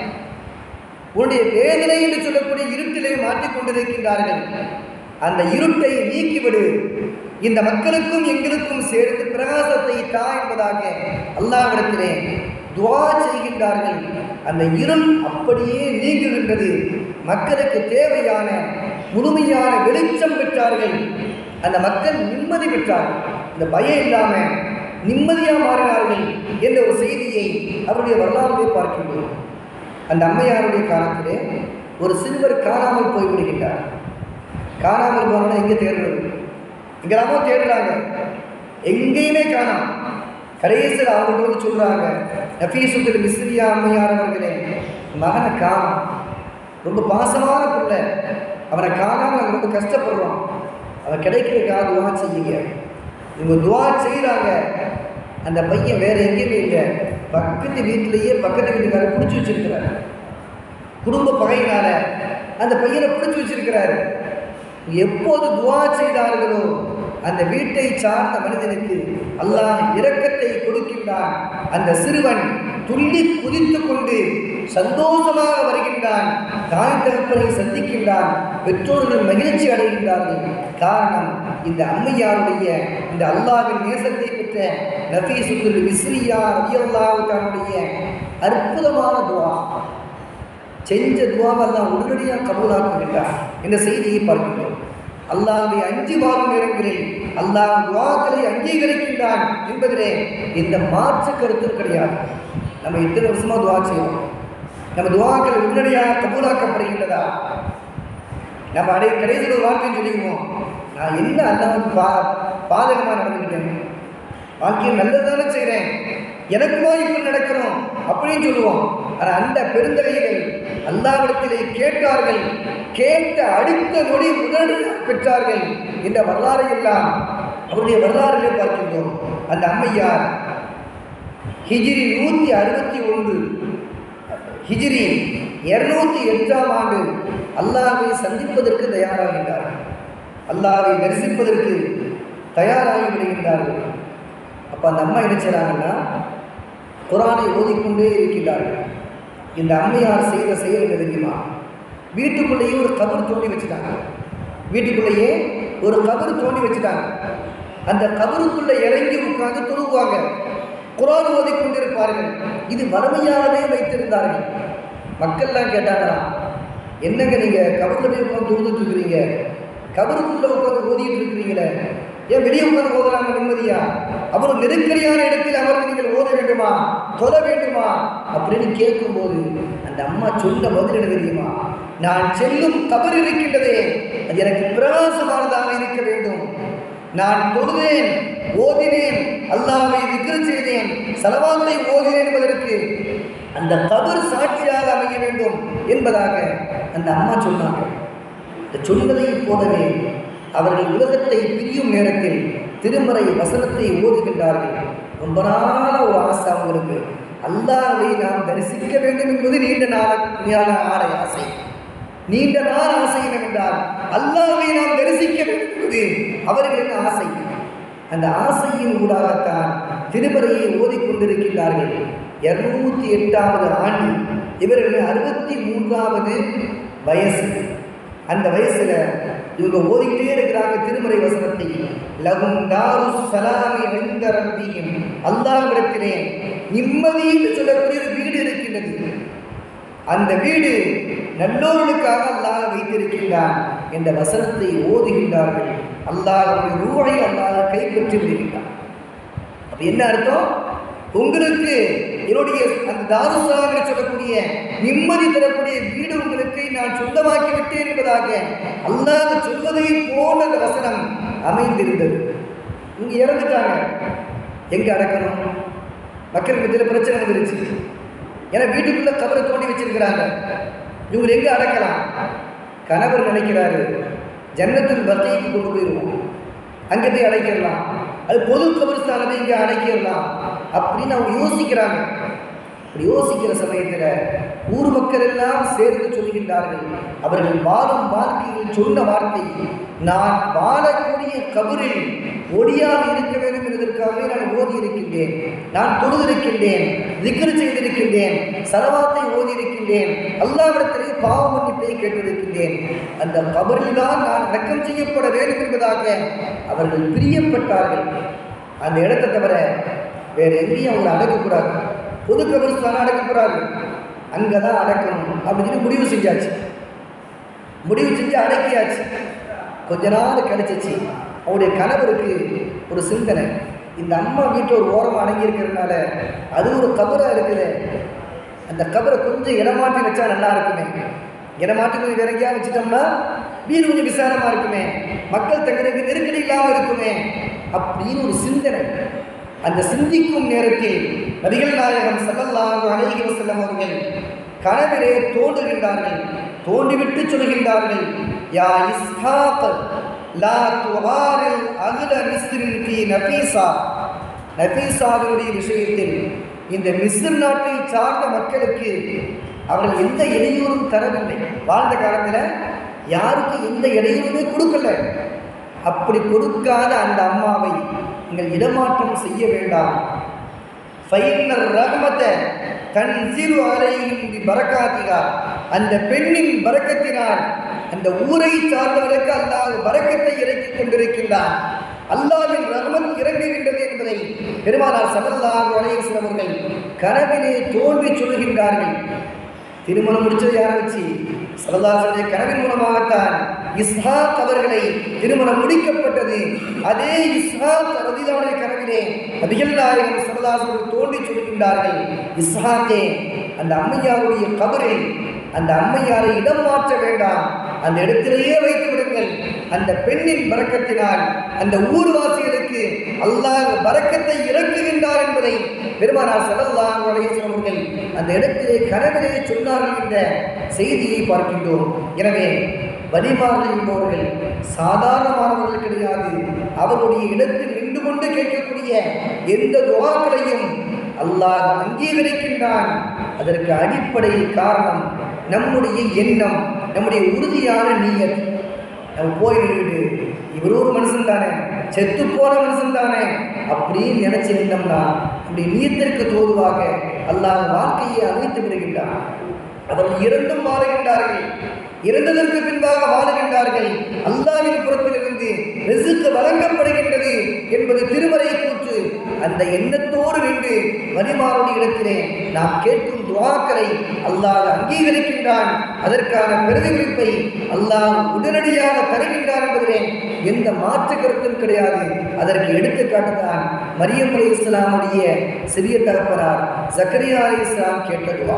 உன்னுடைய வேதனை என்று சொல்லக்கூடிய இருட்டிலே மாட்டிக் கொண்டிருக்கின்றார்கள் அந்த இருட்டை நீக்கிவிடு இந்த மக்களுக்கும் எங்களுக்கும் சேர்ந்து பிரகாசத்தை தா என்பதாக அல்லாவிடத்திலே துவா செய்கின்றார்கள் அந்த இருள் அப்படியே நீங்குகின்றது மக்களுக்கு தேவையான முழுமையான வெளிச்சம் பெற்றார்கள் அந்த மக்கள் நிம்மதி பெற்றார்கள் இந்த பயம் இல்லாமல் நிம்மதியாக மாறினார்கள் என்ற ஒரு செய்தியை அவருடைய வரலாறுகளை பார்க்கின்றோம் அந்த அம்மையாருடைய காலத்திலே ஒரு சிறுவர் காணாமல் போய்விடுகின்றார் காணாமல் போனோன்னா எங்கே தேடுறது இங்கெல்லாமோ தேடுறாங்க எங்கேயுமே காணாம் கடைசியில் அவங்க வந்து சொல்கிறாங்க நஃபீசுத்தில் மிஸ்ரியா அம்மையார் அவர்களே மகனை காணும் ரொம்ப பாசமான பிள்ளை அவனை காணாமல் நாங்கள் ரொம்ப கஷ்டப்படுறோம் அவன் அவன் கிடைக்கிறதுக்காக துவா செய்யுங்க இவங்க துவா செய்கிறாங்க அந்த பையன் வேற எங்கேயுமே இல்லை பக்கத்து வீட்டிலேயே பக்கத்து வீட்டுக்காரர் பிடிச்சி வச்சிருக்கிறாரு குடும்ப பகையினால அந்த பையனை பிடிச்சி வச்சிருக்கிறாரு எப்போது துவா செய்தார்களோ அந்த வீட்டை சார்ந்த மனிதனுக்கு அல்லாஹ் இரக்கத்தை கொடுக்கின்றான் அந்த சிறுவன் துள்ளி குதித்து கொண்டு சந்தோஷமாக வருகின்றான் தாய் தகப்பனை சந்திக்கின்றான் பெற்றோர்கள் மகிழ்ச்சி அடைகின்றார்கள் காரணம் இந்த அம்மையாருடைய இந்த அல்லாவின் நேசத்தை பெற்ற நபீசுல் மிஸ்ரியா ரபியல்லாவுடைய அற்புதமான துவா செஞ்ச துவாவெல்லாம் உடனடியாக கபூலாக்குகின்றார் என்ற செய்தியை பார்க்கின்றோம் அல்லாஹை அஞ்சு வாரும் நேரங்களில் அல்லாஹ் துவாக்களை அங்கீகரிக்கின்றான் என்பதிலே எந்த மாற்று கருத்தும் கிடையாது நம்ம இத்தனை வருஷமா துவா செய்வோம் நம்ம துவாக்கள் உடனடியாக கபூலாக்கப்படுகின்றதா நம்ம அடை கடைசியில் ஒரு வார்த்தையும் சொல்லிக்குவோம் நான் என்ன அல்லாஹ் பா பாதகமாக நடந்துக்கிட்டேன் வாழ்க்கையில் நல்லதானே செய்கிறேன் எனக்குமா இப்படி நடக்கணும் அப்படின்னு சொல்லுவோம் ஆனால் அந்த பெருந்தகைகள் அல்லாவிடத்திலே கேட்டார்கள் கேட்ட அடுத்த நொடி உடனடியாக பெற்றார்கள் என்ற வரலாறை எல்லாம் அவருடைய வரலாறுகளை பார்க்கின்றோம் அந்த அம்மையார் ஹிஜிரி நூற்றி அறுபத்தி ஒன்று ஹிஜிரி இருநூத்தி எட்டாம் ஆண்டு அல்லாவை சந்திப்பதற்கு தயாராகின்றார் அல்லாவை தரிசிப்பதற்கு தயாராகி விடுகின்றார்கள் அப்போ அந்த அம்மா என்ன செய்கிறாங்கன்னா குரானை ஓதிக்கொண்டே இருக்கின்றார்கள் இந்த அம்மையார் செய்த செயல் என்ன தெரியுமா வீட்டுக்குள்ளேயே ஒரு கபர் தோண்டி வச்சுட்டாங்க வீட்டுக்குள்ளேயே ஒரு கபர் தோண்டி வச்சுட்டாங்க அந்த கபருக்குள்ள இறங்கி உட்கார்ந்து தொழுவாங்க குரான் ஓதிக்கொண்டிருப்பார்கள் இது வறுமையாகவே வைத்திருந்தார்கள் மக்கள்லாம் கேட்டாங்களாம் என்னங்க நீங்கள் கபரில் போய் உட்காந்து தொழுதுட்டு இருக்கிறீங்க கபருக்குள்ள உட்காந்து ஓதிட்டு இருக்கிறீங்களே ஏன் வெளியே உட்காந்து ஓதலாங்க நிம்மதியா அவ்வளவு நெருக்கடியான இடத்தில் அமர்ந்து நீங்கள் ஓத வேண்டுமா தொழ வேண்டுமா அப்படின்னு கேட்கும்போது அந்த அம்மா சொன்ன பதில் என்ன தெரியுமா நான் செல்லும் கபர் இருக்கின்றதே அது எனக்கு பிரகாசமானதாக இருக்க வேண்டும் நான் தொழுதேன் ஓதினேன் அல்லாவை விக்கிரம் செய்தேன் செலவாத்தை ஓதினேன் என்பதற்கு அந்த கபர் சாட்சியாக அமைய வேண்டும் என்பதாக அந்த அம்மா சொன்னாங்க இந்த சொன்னதை போலவே அவர்கள் உலகத்தை பிரியும் நேரத்தில் திருமறை வசனத்தை ஓதுகின்றார்கள் ரொம்ப நாள ஒரு ஆசை அவங்களுக்கு அல்லாவை நாம் தரிசிக்க வேண்டும் என்பது நீண்ட நாள நீண்ட ஆடை ஆசை நீண்ட நாள் ஆசை என்னவென்றால் அல்லாவை நாம் தரிசிக்க வேண்டும் என்பது அவர்களின் ஆசை அந்த ஆசையின் ஊடாகத்தான் திருமறையை ஓதிக்கொண்டிருக்கின்றார்கள் இருநூத்தி எட்டாவது ஆண்டு இவர்கள் அறுபத்தி மூன்றாவது வயசு அந்த வயசுல இவங்க ஓதிக்கிட்டே இருக்கிறாங்க திருமறை வசனத்தை லகும் தாரு சலாமி வெந்த ரப்பியும் அல்லாஹ்விடத்திலே நிம்மதி என்று சொல்லக்கூடிய ஒரு வீடு இருக்கின்றது அந்த வீடு நல்லோர்களுக்காக அல்லாஹ் வைத்திருக்கின்றான் என்ற வசனத்தை ஓதுகின்றார்கள் அல்லாஹ் ரூவை அல்லாஹ் கைப்பற்றி விடுகின்றான் அப்ப என்ன அர்த்தம் உங்களுக்கு என்னுடைய அந்த தாருசாக சொல்லக்கூடிய நிம்மதி தரக்கூடிய வீடு உங்களுக்கு நான் சொந்தமாக்கி விட்டேன் என்பதாக அல்லாஹ் சொல்வதை போல அந்த வசனம் அமைந்திருந்தது இங்க இறந்துட்டாங்க எங்க அடக்கணும் மக்களுக்கு இதில் பிரச்சனை வந்துருச்சு ஏன்னா வீட்டுக்குள்ள கபரை தோண்டி வச்சிருக்கிறாங்க இவங்க எங்க அடக்கலாம் கணவர் நினைக்கிறாரு ஜன்னத்தின் பக்திக்கு கொண்டு போயிடுவோம் அங்கே போய் அடைக்கிடலாம் அது பொது கபரிஸ்தானமே இங்கே அடைக்கிடலாம் அப்படின்னு அவங்க யோசிக்கிறாங்க அப்படி யோசிக்கிற சமயத்தில் ஊர் மக்கள் எல்லாம் சேர்ந்து சொல்கின்றார்கள் அவர்கள் வாழும் வாழ்க்கையில் சொன்ன வார்த்தை நான் வாழக்கூடிய கபரில் ஒடியாக இருக்க வேண்டும் என்பதற்காகவே நான் ஓதி இருக்கின்றேன் நான் தொழுதிருக்கின்றேன் திக்ரு செய்திருக்கின்றேன் சரவாத்தை ஓதி இருக்கின்றேன் அல்லாவிடத்திலே பாவ மன்னிப்பை கேட்டிருக்கின்றேன் அந்த கபரில் தான் நான் அடக்கம் செய்யப்பட வேண்டும் என்பதாக அவர்கள் பிரியப்பட்டார்கள் அந்த இடத்தை தவிர வேற எங்கேயும் அவங்க அடக்கக்கூடாது பொது கபரிஸ்தான அடக்கக்கூடாது அங்கே தான் அடக்கணும் அப்படின்னு சொல்லி முடிவு செஞ்சாச்சு முடிவு செஞ்சு அடக்கியாச்சு கொஞ்ச நாள் கிடைச்சிச்சு அவருடைய கணவருக்கு ஒரு சிந்தனை இந்த அம்மா வீட்டில் ஒரு ஓரமாக அடங்கி இருக்கிறதுனால அது ஒரு கபராக இருக்குது அந்த கபரை கொஞ்சம் இடமாட்டி வச்சா நல்லா இருக்குமே இடமாட்டி கொஞ்சம் வேற எங்கேயா வச்சுட்டோம்னா வீடு கொஞ்சம் விசாரமாக இருக்குமே மக்கள் தங்களுக்கு நெருக்கடி இல்லாமல் இருக்குமே அப்படின்னு ஒரு சிந்தனை அந்த சிந்திக்கும் நேரத்தில் நபிகள் நாயகம் ஸல்லல்லாஹு அலைஹி வஸல்லம் அவர்கள் கனவிலே தோன்றுகின்றார்கள் தோண்டிவிட்டு சொல்கின்றார்கள் யா இஸ்ஹாக் லா துஆரில் அஹ்ல மிஸ்ரின் ஃபீ நபீசா நபீசாவினுடைய விஷயத்தில் இந்த மிஸ்ர் நாட்டை சார்ந்த மக்களுக்கு அவர்கள் எந்த இடையூறும் தரவில்லை வாழ்ந்த காலத்தில் யாருக்கு எந்த இடையூறுமே கொடுக்கல அப்படி கொடுக்காத அந்த அம்மாவை நீங்கள் இடமாற்றம் செய்ய வேண்டாம் ஃபைனல் ரஹமத்தை தன்சிரு அலையும் பி பரக்காத்திகா அந்த பெண்ணின் பரக்கத்தினால் அந்த ஊரை சார்ந்தவர்களுக்கு அல்லாஹ் பரக்கத்தை இறக்கிக் கொண்டிருக்கின்றான் அல்லாவின் ரஹமத் இறங்குகின்றது என்பதை பெருமானார் சல்லல்லாஹு அலைஹி வஸல்லம் அவர்கள் கனவிலே தோன்றி சொல்கின்றார்கள் திருமணம் முடிச்சது யாரை வச்சு சரதாசனுடைய கனவின் மூலமாகத்தான் இஸ்ஹாக் அவர்களை திருமணம் முடிக்கப்பட்டது அதே இஸ்ஹாக் ரதிதாவுடைய கனவிலே நபிகள் நாயகம் சரதாசன் தோன்றி சொல்கின்றார்கள் இஸ்ஹாக்கே அந்த அம்மையாருடைய கபரில் அந்த அம்மையாரை இடம் மாற்ற வேண்டாம் அந்த இடத்திலேயே வைத்து விடுங்கள் அந்த பெண்ணின் பறக்கத்தினால் அந்த ஊர்வாசிகளுக்கு அல்லாஹ் பறக்கத்தை இறக்குகின்றார் என்பதை பெருமானார் ஸல்லல்லாஹு அலைஹி வஸல்லம் அவர்கள் அந்த இடத்திலே கனவிலே சொன்னார்கள் என்ற செய்தியை பார்க்கின்றோம் எனவே வலிமார்கள் என்பவர்கள் சாதாரணமானவர்கள் கிடையாது அவருடைய இடத்தில் நின்று கொண்டு கேட்கக்கூடிய எந்த துவாக்களையும் அல்லாஹ் அங்கீகரிக்கின்றான் அதற்கு அடிப்படை காரணம் நம்முடைய எண்ணம் நம்முடைய உறுதியான நீயத் நம்ம போய் நின்றுட்டு இவர் ஒரு மனுஷன் தானே செத்து போன மனுஷன் தானே அப்படின்னு நினைச்சிருந்தோம்னா அப்படி நீயத்திற்கு தோதுவாக அல்லாஹ் வாழ்க்கையை அமைத்து விடுகின்றான் அவர்கள் இரண்டும் மாறுகின்றார்கள் இறந்ததற்கு பின்பாக வாழுகின்றார்கள் அல்லாவின் புறத்திலிருந்து ரிசுக்கு வழங்கப்படுகின்றது என்பது திருமறை கூற்று அந்த எண்ணத்தோடு நின்று வலிமாருடைய இடத்திலே நாம் கேட்கும் துவாக்களை அல்லாஹ் அங்கீகரிக்கின்றான் அதற்கான பிரதிபலிப்பை அல்லாஹ் உடனடியாக தருகின்றான் என்பதிலே எந்த மாற்று கருத்தும் கிடையாது அதற்கு எடுத்துக்காட்டுதான் மரியம் அலி இஸ்லாமுடைய சிறிய தகப்பனார் ஜக்கரியா அலி இஸ்லாம் கேட்ட துவா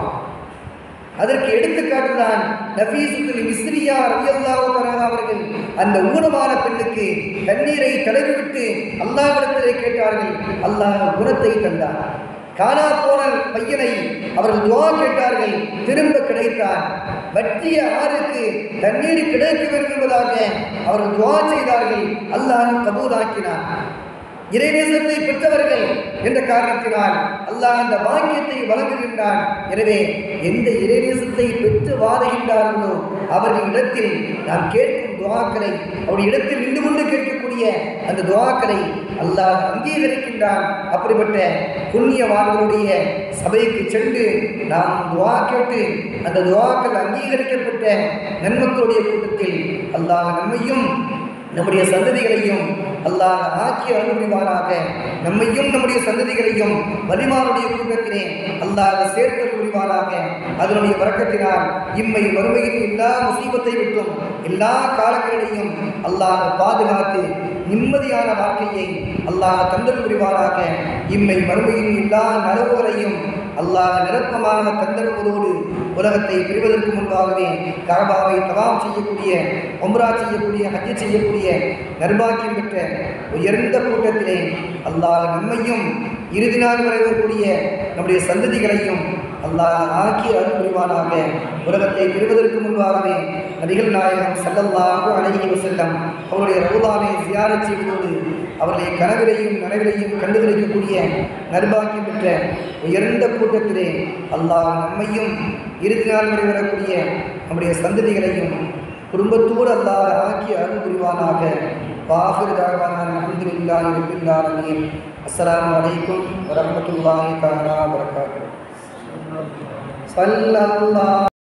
அதற்கு எடுத்துக்காட்டுதான் நபீசுல் மிஸ்ரியா ரலியல்லாஹு தஆலா அவர்கள் அந்த ஊனமான பெண்ணுக்கு தண்ணீரை தடவிவிட்டு அல்லாஹ்விடத்திலே கேட்டார்கள் அல்லாஹ் குணத்தை தந்தான் காணா போன பையனை அவர்கள் துவா கேட்டார்கள் திரும்ப கிடைத்தான் வற்றிய ஆறுக்கு தண்ணீர் கிடைக்க வேண்டும் என்பதாக அவர்கள் துவா செய்தார்கள் அல்லாஹ் கபூலாக்கினான் இறைநேசத்தை பெற்றவர்கள் என்ற காரணத்தினால் அல்லாஹ் அந்த பாக்கியத்தை வழங்குகின்றான் எனவே எந்த இறைநேசத்தை பெற்று வாழுகின்றார்களோ அவர்கள் இடத்தில் நாம் கேட்கும் துவாக்களை அவருடைய இடத்தில் நின்று கொண்டு கேட்கக்கூடிய அந்த துவாக்களை அல்லாஹ் அங்கீகரிக்கின்றான் அப்படிப்பட்ட புண்ணியவான்களுடைய சபைக்கு சென்று நாம் துவா கேட்டு அந்த துவாக்கள் அங்கீகரிக்கப்பட்ட நன்மக்களுடைய கூட்டத்தில் அல்லாஹ் நம்மையும் நம்முடைய சந்ததிகளையும் அல்லாஹ் ஆக்கி அருள்புரிவாராக நம்மையும் நம்முடைய சந்ததிகளையும் வலிமாருடைய கூட்டத்திலே அல்லாஹ் சேர்த்து புரிவாராக அதனுடைய வரக்கத்தினால் இம்மை வறுமையின் எல்லா முசீபத்தை விட்டும் எல்லா காலங்களிலையும் அல்லாஹ் பாதுகாத்து நிம்மதியான வாழ்க்கையை அல்லாஹ் தந்தல் புரிவாராக இம்மை மறுமையின் எல்லா நலவுகளையும் அல்லாஹ் நிரப்பமாக தந்தருவதோடு உலகத்தை பிரிவதற்கு முன்பாகவே கரபாவை தவாம் செய்யக்கூடிய ஒம்ரா செய்யக்கூடிய ஹஜ்ஜு செய்யக்கூடிய நர்பாக்கியம் பெற்ற உயர்ந்த கூட்டத்திலே அல்லாஹ் நம்மையும் இறுதி நாள் வரை வரக்கூடிய நம்முடைய சந்ததிகளையும் அல்லாஹ் ஆக்கி அருள் புரிவானாக உலகத்தை பெறுவதற்கு முன்பாகவே நபிகள் நாயகம் ஸல்லல்லாஹு அலைஹி வஸல்லம் அவருடைய ரவுலாவை ஜியாரத் செய்வதோடு அவர்களை கனவிலையும் நனவிலையும் கண்டு கிடைக்கக்கூடிய நர்பாக்கியம் பெற்ற உயர்ந்த கூட்டத்திலே அல்லாஹ் நம்மையும் இறுதி நாள் வரை வரக்கூடிய நம்முடைய சந்ததிகளையும் குடும்பத்தோடு அல்லாஹ் ஆக்கி அருள் புரிவானாக வாஹிர் தாழ்வான அல்ஹம்துலில்லாஹி ரப்பில் ஆலமீன் அஸ்ஸலாமு அலைக்கும் வரஹ்மத்துல்லாஹி தஆலா வபரகாத்துஹு ஸல்லல்லாஹு